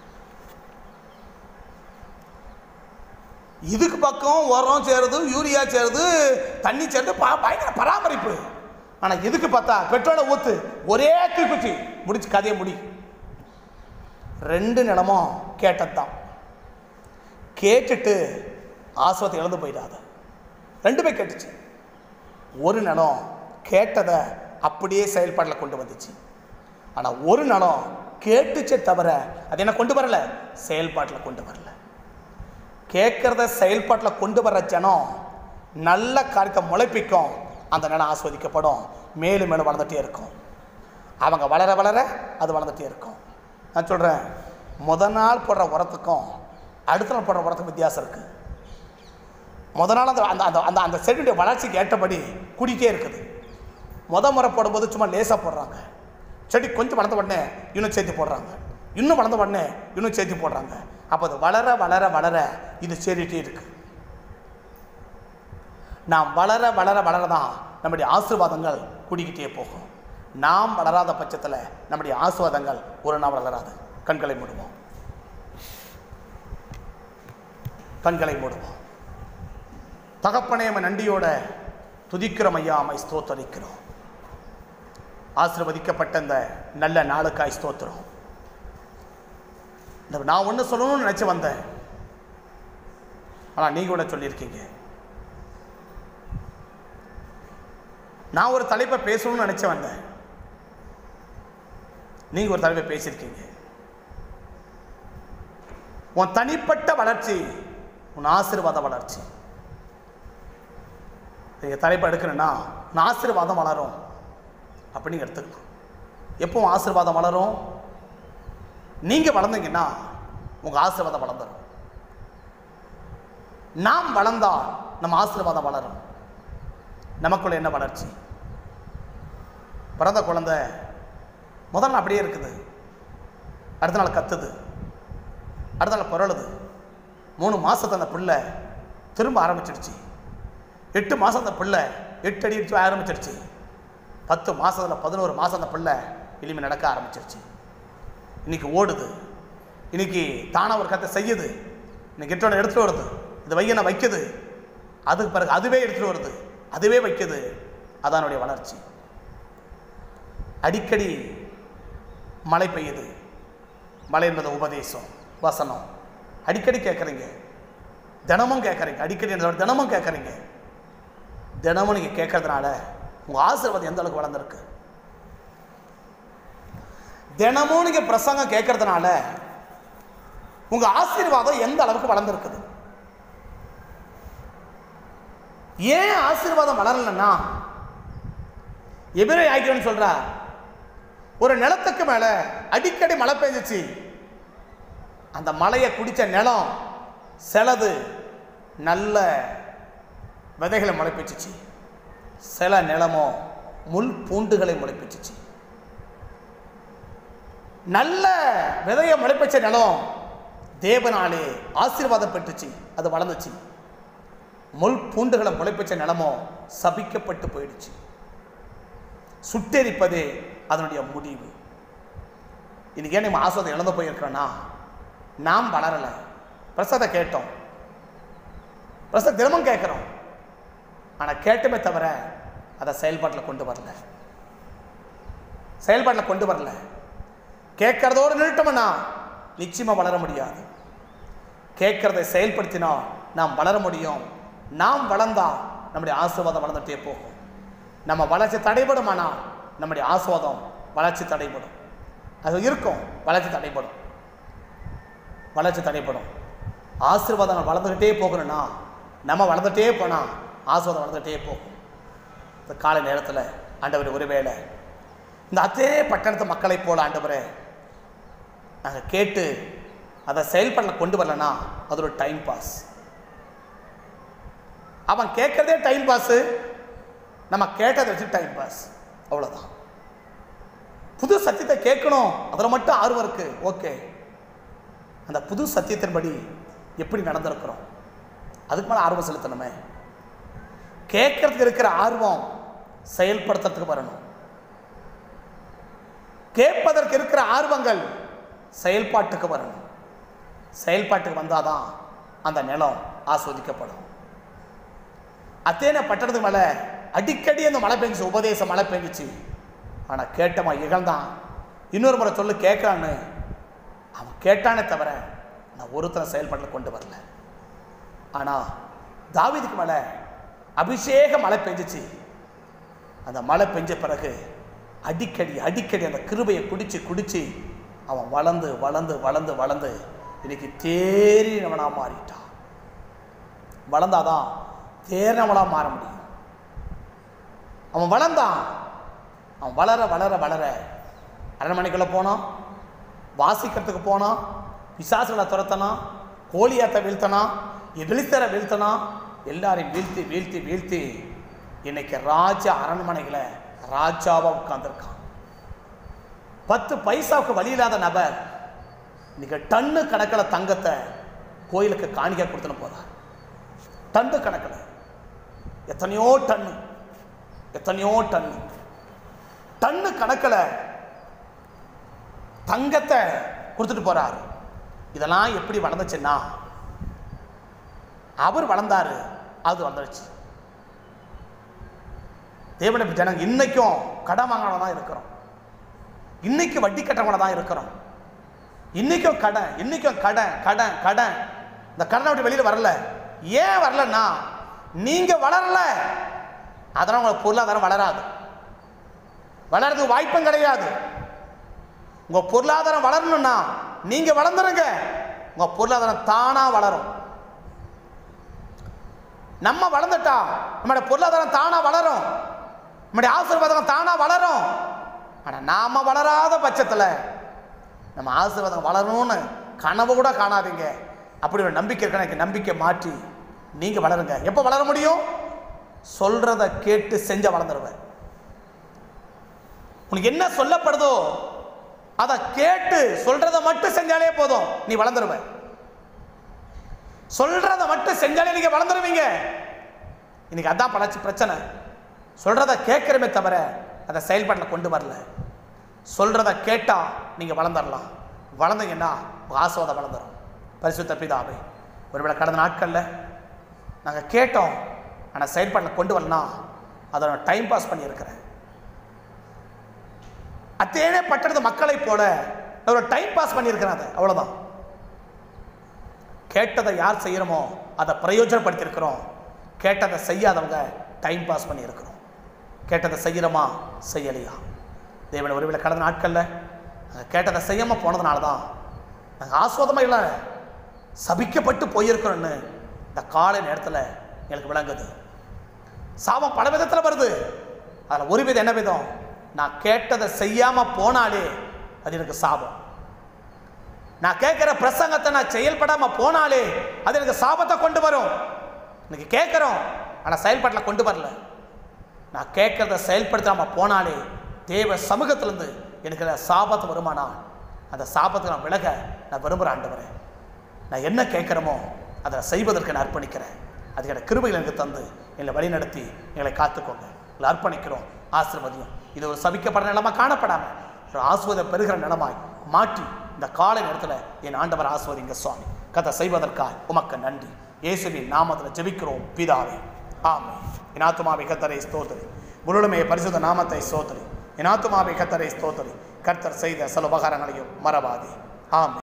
Speaker 1: இதுக்கு பக்கம் உரம் சேருது யூரியா சேருது தண்ணி சேருது பா- பயங்கர பராமரிப்பு ஆனால் இதுக்கு பார்த்தா பெட்ரோலை ஊத்து ஒரே தீக்குச்சி முடிச்சு கதையை முடி ரெண்டு நிலமும் கேட்டது தான் கேட்டுட்டு ஆஸ்வத்தை இழந்து போயிடாத ரெண்டுமே கேட்டுச்சு ஒரு நிலம் கேட்டதை அப்படியே செயல்பாட்டில் கொண்டு வந்துச்சு ஆனால் ஒரு நிலம் கேட்டுச்சே தவிர அது என்ன கொண்டு வரல செயல்பாட்டில் கொண்டு வரல கேட்குறத செயல்பாட்டில் கொண்டு வர ஜனம் நல்ல காரியத்தை முளைப்பிக்கும் அந்த நிலம் ஆஸ்வதிக்கப்படும் மேலும் மேலும் வளர்ந்துட்டே இருக்கும் அவங்க வளர வளர அது வளர்ந்துட்டே இருக்கும் நான் சொல்கிறேன் முத நாள் போடுற உரத்துக்கும் அடுத்த நாள் போடுற உரத்துக்கும் வித்தியாசம் இருக்குது முத நாள் அந்த அந்த அந்த அந்த அந்த செடியுடைய வளர்ச்சிக்கு ஏற்றபடி குடிக்கே இருக்குது முத முறை போடும்போது சும்மா லேசாக போடுறாங்க செடி கொஞ்சம் வளர்ந்த உடனே இன்னும் சேர்த்து போடுறாங்க இன்னும் வளர்ந்த உடனே இன்னும் சேர்த்து போடுறாங்க அப்போ அது வளர வளர வளர இது சேரிட்டே இருக்கு நாம் வளர வளர வளர தான் நம்முடைய ஆசீர்வாதங்கள் குடிக்கிட்டே போகும் நாம் வளராத பட்சத்தில் நம்முடைய ஆசீர்வாதங்கள் ஒரு நாள் வளராது கண்களை மூடுவோம் கண்களை மூடுவோம் தகப்பனே நம்ம நண்டியோட துதிக்கிறோம் ஐயா அம்மை ஸ்தோத்தரிக்கிறோம் ஆசீர்வதிக்கப்பட்ட இந்த நல்ல நாளுக்காய் ஸ்தோத்திரம் இந்த நான் ஒன்று சொல்லணும்னு நினச்சி வந்தேன் ஆனால் நீங்கள் கூட சொல்லியிருக்கீங்க நான் ஒரு தலைப்பை பேசணும்னு நினச்சி வந்தேன் நீங்கள் ஒரு தலைப்பை பேசியிருக்கீங்க உன் தனிப்பட்ட வளர்ச்சி உன் ஆசீர்வாத வளர்ச்சி நீங்கள் தலைப்பை எடுக்கணும்னா உன் ஆசீர்வாதம் வளரும் அப்படின்னு எடுத்துக்கணும் எப்போ உன் ஆசீர்வாதம் வளரும் நீங்கள் வளர்ந்தீங்கன்னா உங்கள் ஆசீர்வாதம் வளர்ந்துடும் நாம் வளர்ந்தால் நம்ம ஆசீர்வாதம் வளரும் நமக்குள்ள என்ன வளர்ச்சி பிறந்த குழந்தை முதல் நாள் அப்படியே இருக்குது அடுத்த நாள் கத்துது அடுத்த நாள் புரளுது மூணு மாதத்து அந்த பிள்ளை திரும்ப ஆரம்பிச்சிடுச்சு எட்டு மாதம் அந்த பிள்ளை எட்டு அடி அடிச்சு ஆரம்பிச்சிடுச்சு பத்து மாதத்தில் பதினோரு மாதம் அந்த பிள்ளை இனிமேல் நடக்க ஆரம்பிச்சிருச்சு இன்னைக்கு ஓடுது இன்னைக்கு தானாக ஒரு கத்தை செய்யுது இன்னைக்கு எட்டோட எடுத்துட்டு வருது இது வையனை வைக்குது அதுக்கு பிறகு அதுவே எடுத்துட்டு வருது அதுவே வைக்குது அதானுடைய வளர்ச்சி அடிக்கடி மழை பெய்யுது மழை என்பது உபதேசம் வசனம் அடிக்கடி கேட்குறீங்க தினமும் கேட்குறீங்க அடிக்கடி என்றதை விட தினமும் கேட்குறீங்க தினமும் நீங்கள் கேட்கறதுனால உங்கள் ஆசீர்வாதம் எந்த அளவுக்கு வளர்ந்துருக்கு தினமும் நீங்கள் பிரசங்கம் கேட்கறதுனால உங்கள் ஆசீர்வாதம் எந்த அளவுக்கு வளர்ந்துருக்குது ஏன் ஆசீர்வாதம் வளரலன்னா எபிரே ஆகியோன்னு சொல்றா ஒரு நிலத்துக்கு மேல அடிக்கடி மழை பெஞ்சிச்சு அந்த மழையை குடிச்ச நிலம் செலது நல்ல விதைகளை முளைப்பிச்சிச்சு சில நிலமோ முள் பூண்டுகளை முளைப்பிச்சிச்சு நல்ல விதையை முளைப்பிச்ச நிலம் தேவனாலே ஆசீர்வாதம் பெற்றுச்சு அது வளர்ந்துச்சு முள் பூண்டுகளை முளைப்பிச்ச நிலமோ சபிக்கப்பட்டு போயிடுச்சு சுட்டெரிப்பதே அதனுடைய முடிவு இன்னைக்கு ஏன் நம்ம ஆஸ்வாதம் இழந்து போயிருக்கிறோன்னா நாம் வளரலை பிரசத்தை கேட்டோம் பிரசத்தை தினமும் கேட்குறோம் ஆனால் கேட்டுமே தவிர அதை செயல்பாட்டில் கொண்டு வரல செயல்பாட்டில் கொண்டு வரல கேட்கறதோடு நிறுத்தோம்னா நிச்சயமாக வளர முடியாது கேட்கறதை செயல்படுத்தினா நாம் வளர முடியும் நாம் வளர்ந்தா நம்முடைய ஆசீர்வாதம் வளர்ந்துட்டே போகும் நம்ம வளர்ச்சி தடைபடுமானா நம்முடைய ஆசீர்வாதம் வளர்ச்சி தடைபடும் அது இருக்கும் வளர்ச்சி தடைபடும் வளர்ச்சி தடைப்படும் ஆசீர்வாதங்கள் வளர்ந்துக்கிட்டே போகணும்னா நம்ம வளர்ந்துட்டே போனால் ஆசீர்வாதம் வளர்ந்துட்டே போகும் இந்த காலை நேரத்தில் ஆண்டவர் ஒருவேளை இந்த அதே பட்டணத்து மக்களைப் போல ஆண்டவரே நாங்கள் கேட்டு அதை செயல்பட கொண்டு வரலனா அது ஒரு டைம் பாஸ் அவன் கேட்கறதே டைம் பாஸு நம்ம கேட்டதை வச்சு டைம் பாஸ் அவ்வளோதான் புது சத்தியத்தை கேட்கணும் அதில் மட்டும் ஆர்வம் இருக்கு ஓகே அந்த புது சத்தியத்தின்படி எப்படி நடந்திருக்கிறோம் அதுக்கு மேலே ஆர்வம் செலுத்தணுமே கேட்கறதுக்கு இருக்கிற ஆர்வம் செயல்படுத்துறதுக்கு வரணும் கேட்பதற்கு இருக்கிற ஆர்வங்கள் செயல்பாட்டுக்கு வரணும் செயல்பாட்டுக்கு வந்தாதான் அந்த நிலம் ஆஸ்வதிக்கப்படும் அத்தேன பட்டணத்துக்கு மேலே அடிக்கடி அந்த மழை பெஞ்சிச்சு உபதேசம் மழை பெஞ்சிச்சு ஆனால் கேட்டவன் இகழ்ந்தான் இன்னொரு முறை சொல்லு கேட்கலான்னு அவன் கேட்டானே தவிர நான் ஒருத்தனை செயல்பாட்டில் கொண்டு வரல ஆனால் தாவீதுக்கு மேலே அபிஷேக மழை பெஞ்சிச்சு அந்த மழை பெஞ்ச பிறகு அடிக்கடி அடிக்கடி அந்த கிருபையை குடிச்சு குடிச்சு அவன் வளர்ந்து வளர்ந்து வளர்ந்து வளர்ந்து இன்னைக்கு தேறினவனாக மாறிட்டான் வளர்ந்தாதான் தேறினவனாக மாற முடியும் அவன் வளர்ந்தான் அவன் வளர வளர வளர அரண்மனைக்குள்ளே போனான் வாசிக்கிறதுக்கு போனான் பிசாசுகளை துரத்தனான் கோழியாத்தை வீழ்த்தனான் எபிலித்தரை வீழ்த்தனான் எல்லாரையும் வீழ்த்தி வீழ்த்தி வீழ்த்தி இன்னைக்கு ராஜ அரண்மனைகளை ராஜாவா உட்கார்ந்துருக்கான் பத்து பைசாவுக்கு வழி இல்லாத நபர் இன்னைக்கு டன்னு கணக்கில் தங்கத்தை கோயிலுக்கு காணிக்கை கொடுத்துன்னு போறார் டன்னு கணக்கில் எத்தனையோ டன்னு எத்தனையோ டன்னு டன்னு கணக்கில் தங்கத்தை கொடுத்துட்டு போறாரு இதெல்லாம் எப்படி வளர்ந்துச்சுன்னா அவர் வளர்ந்தாரு அது வந்துடுச்சு தேவன ஜனங்க இன்னைக்கும் கடன் வாங்கினவங்க தான் இருக்கிறோம் இன்னைக்கு வட்டி கட்டவங்கள தான் இருக்கிறோம் இன்னைக்கும் கடன் இன்னைக்கும் கடன் கடன் கடன் இந்த கடனை விட்டு வெளியில் வரல ஏன் வரலன்னா நீங்க வளரல அதனால் உங்களுக்கு பொருளாதாரம் வளராது வளர்றதுக்கு வாய்ப்பும் கிடையாது உங்க பொருளாதாரம் வளரணும்னா நீங்க வளர்ந்துருங்க உங்க பொருளாதாரம் தானா வளரும் நம்ம வளர்ந்துட்டா நம்மளுடைய பொருளாதாரம் தானா வளரும் நம்முடைய ஆசீர்வாதம் தானா வளரும் ஆனா நாம வளராத பட்சத்துல நம்ம ஆசீர்வாதம் வளரணும்னு கனவு கூட காணாதீங்க அப்படி ஒரு நம்பிக்கை இருக்க எனக்கு நம்பிக்கை மாற்றி நீங்க வளருங்க எப்போ வளர முடியும் சொல்றத கேட்டு செஞ்ச வளர்ந்துருவேன் உனக்கு என்ன சொல்லப்படுதோ அதை கேட்டு சொல்றத மட்டும் செஞ்சாலே போதும் நீ வளர்ந்துருவ சொல்றத மட்டும் செஞ்சாலே நீங்க வளர்ந்துருவீங்க இன்னைக்கு அதான் பழச்சு பிரச்சனை சொல்றத கேட்கிறமே தவிர அதை செயல்பாட்டில் கொண்டு வரல சொல்றத கேட்டா நீங்க வளர்ந்துடலாம் வளர்ந்தீங்கன்னா உங்க ஆசீர்வாதம் வளர்ந்துடும் பரிசுத்த பிதாவே ஒருவேளை கடந்த நாட்களில் நாங்கள் கேட்டோம் ஆனால் செயல்பாட்டில் கொண்டு வரலாம் அதை நான் டைம் பாஸ் பண்ணியிருக்கிறேன் அத்தேனே பட்டணத்து மக்களைப் போல நான் ஒரு டைம் பாஸ் பண்ணியிருக்கிறேன் அதை அவ்வளோதான் கேட்டதை யார் செய்கிறோமோ அதை பிரயோஜனப்படுத்தியிருக்கிறோம் கேட்டதை செய்யாதவங்க டைம் பாஸ் பண்ணியிருக்கிறோம் கேட்டதை செய்கிறோமா செய்யலையா தேவனை ஒருவேளை கடந்த நாட்களில் நாங்கள் கேட்டதை செய்யாமல் போனதுனால தான் நாங்கள் ஆஸ்வாதமாக இல்லை சபிக்கப்பட்டு போயிருக்கிறோன்னு இந்த காலை நேரத்தில் எங்களுக்கு விளங்குது சாபம் பல விதத்தில் வருது அதில் ஒரு விதம் என்ன விதம் நான் கேட்டதை செய்யாமல் போனாலே அது எனக்கு சாபம் நான் கேட்குற பிரசங்கத்தை நான் செயல்படாம போனாலே அது எனக்கு சாபத்தை கொண்டு வரும் இன்னைக்கு கேட்குறோம் ஆனால் செயல்பாட்டில் கொண்டு வரல நான் கேட்கறத செயல்படுத்தாம போனாலே தேவ சமூகத்திலேருந்து எனக்கு அந்த சாபத்து வருமானா அந்த சாபத்தை நான் விலக நான் விரும்புகிறேன் ஆண்டவரே நான் என்ன கேட்குறோமோ அதை செய்வதற்கு நான் அர்ப்பணிக்கிறேன் அதுக்கான கிருபைகள் எனக்கு தந்து எங்களை வழிநடத்தி எங்களை காத்துக்கோங்க எங்களை அர்ப்பணிக்கிறோம் ஆசிர்வதியும் இது ஒரு சபிக்கப்படுற நிலமா காணப்படாமல் ஒரு ஆஸ்வதம் பெறுகிற நிலமாய் மாற்றி இந்த காலை நேரத்தில் என் ஆண்டவர் ஆஸ்வதிங்க சுவாமி கதை செய்வதற்காய் உமக்கு நன்றி இயேசுவின் நாமத்தில் ஜெபிக்கிறோம் பிதாவே ஆமே என் ஆத்துமாவை கத்தரை ஸ்தோத்திரி முழுமையை பரிசுத்த நாமத்தை ஸ்தோத்திரி என் ஆத்துமாவை கத்தரை ஸ்தோத்திரி கர்த்தர் செய்த சில உபகாரங்களையும் மறவாதே ஆமே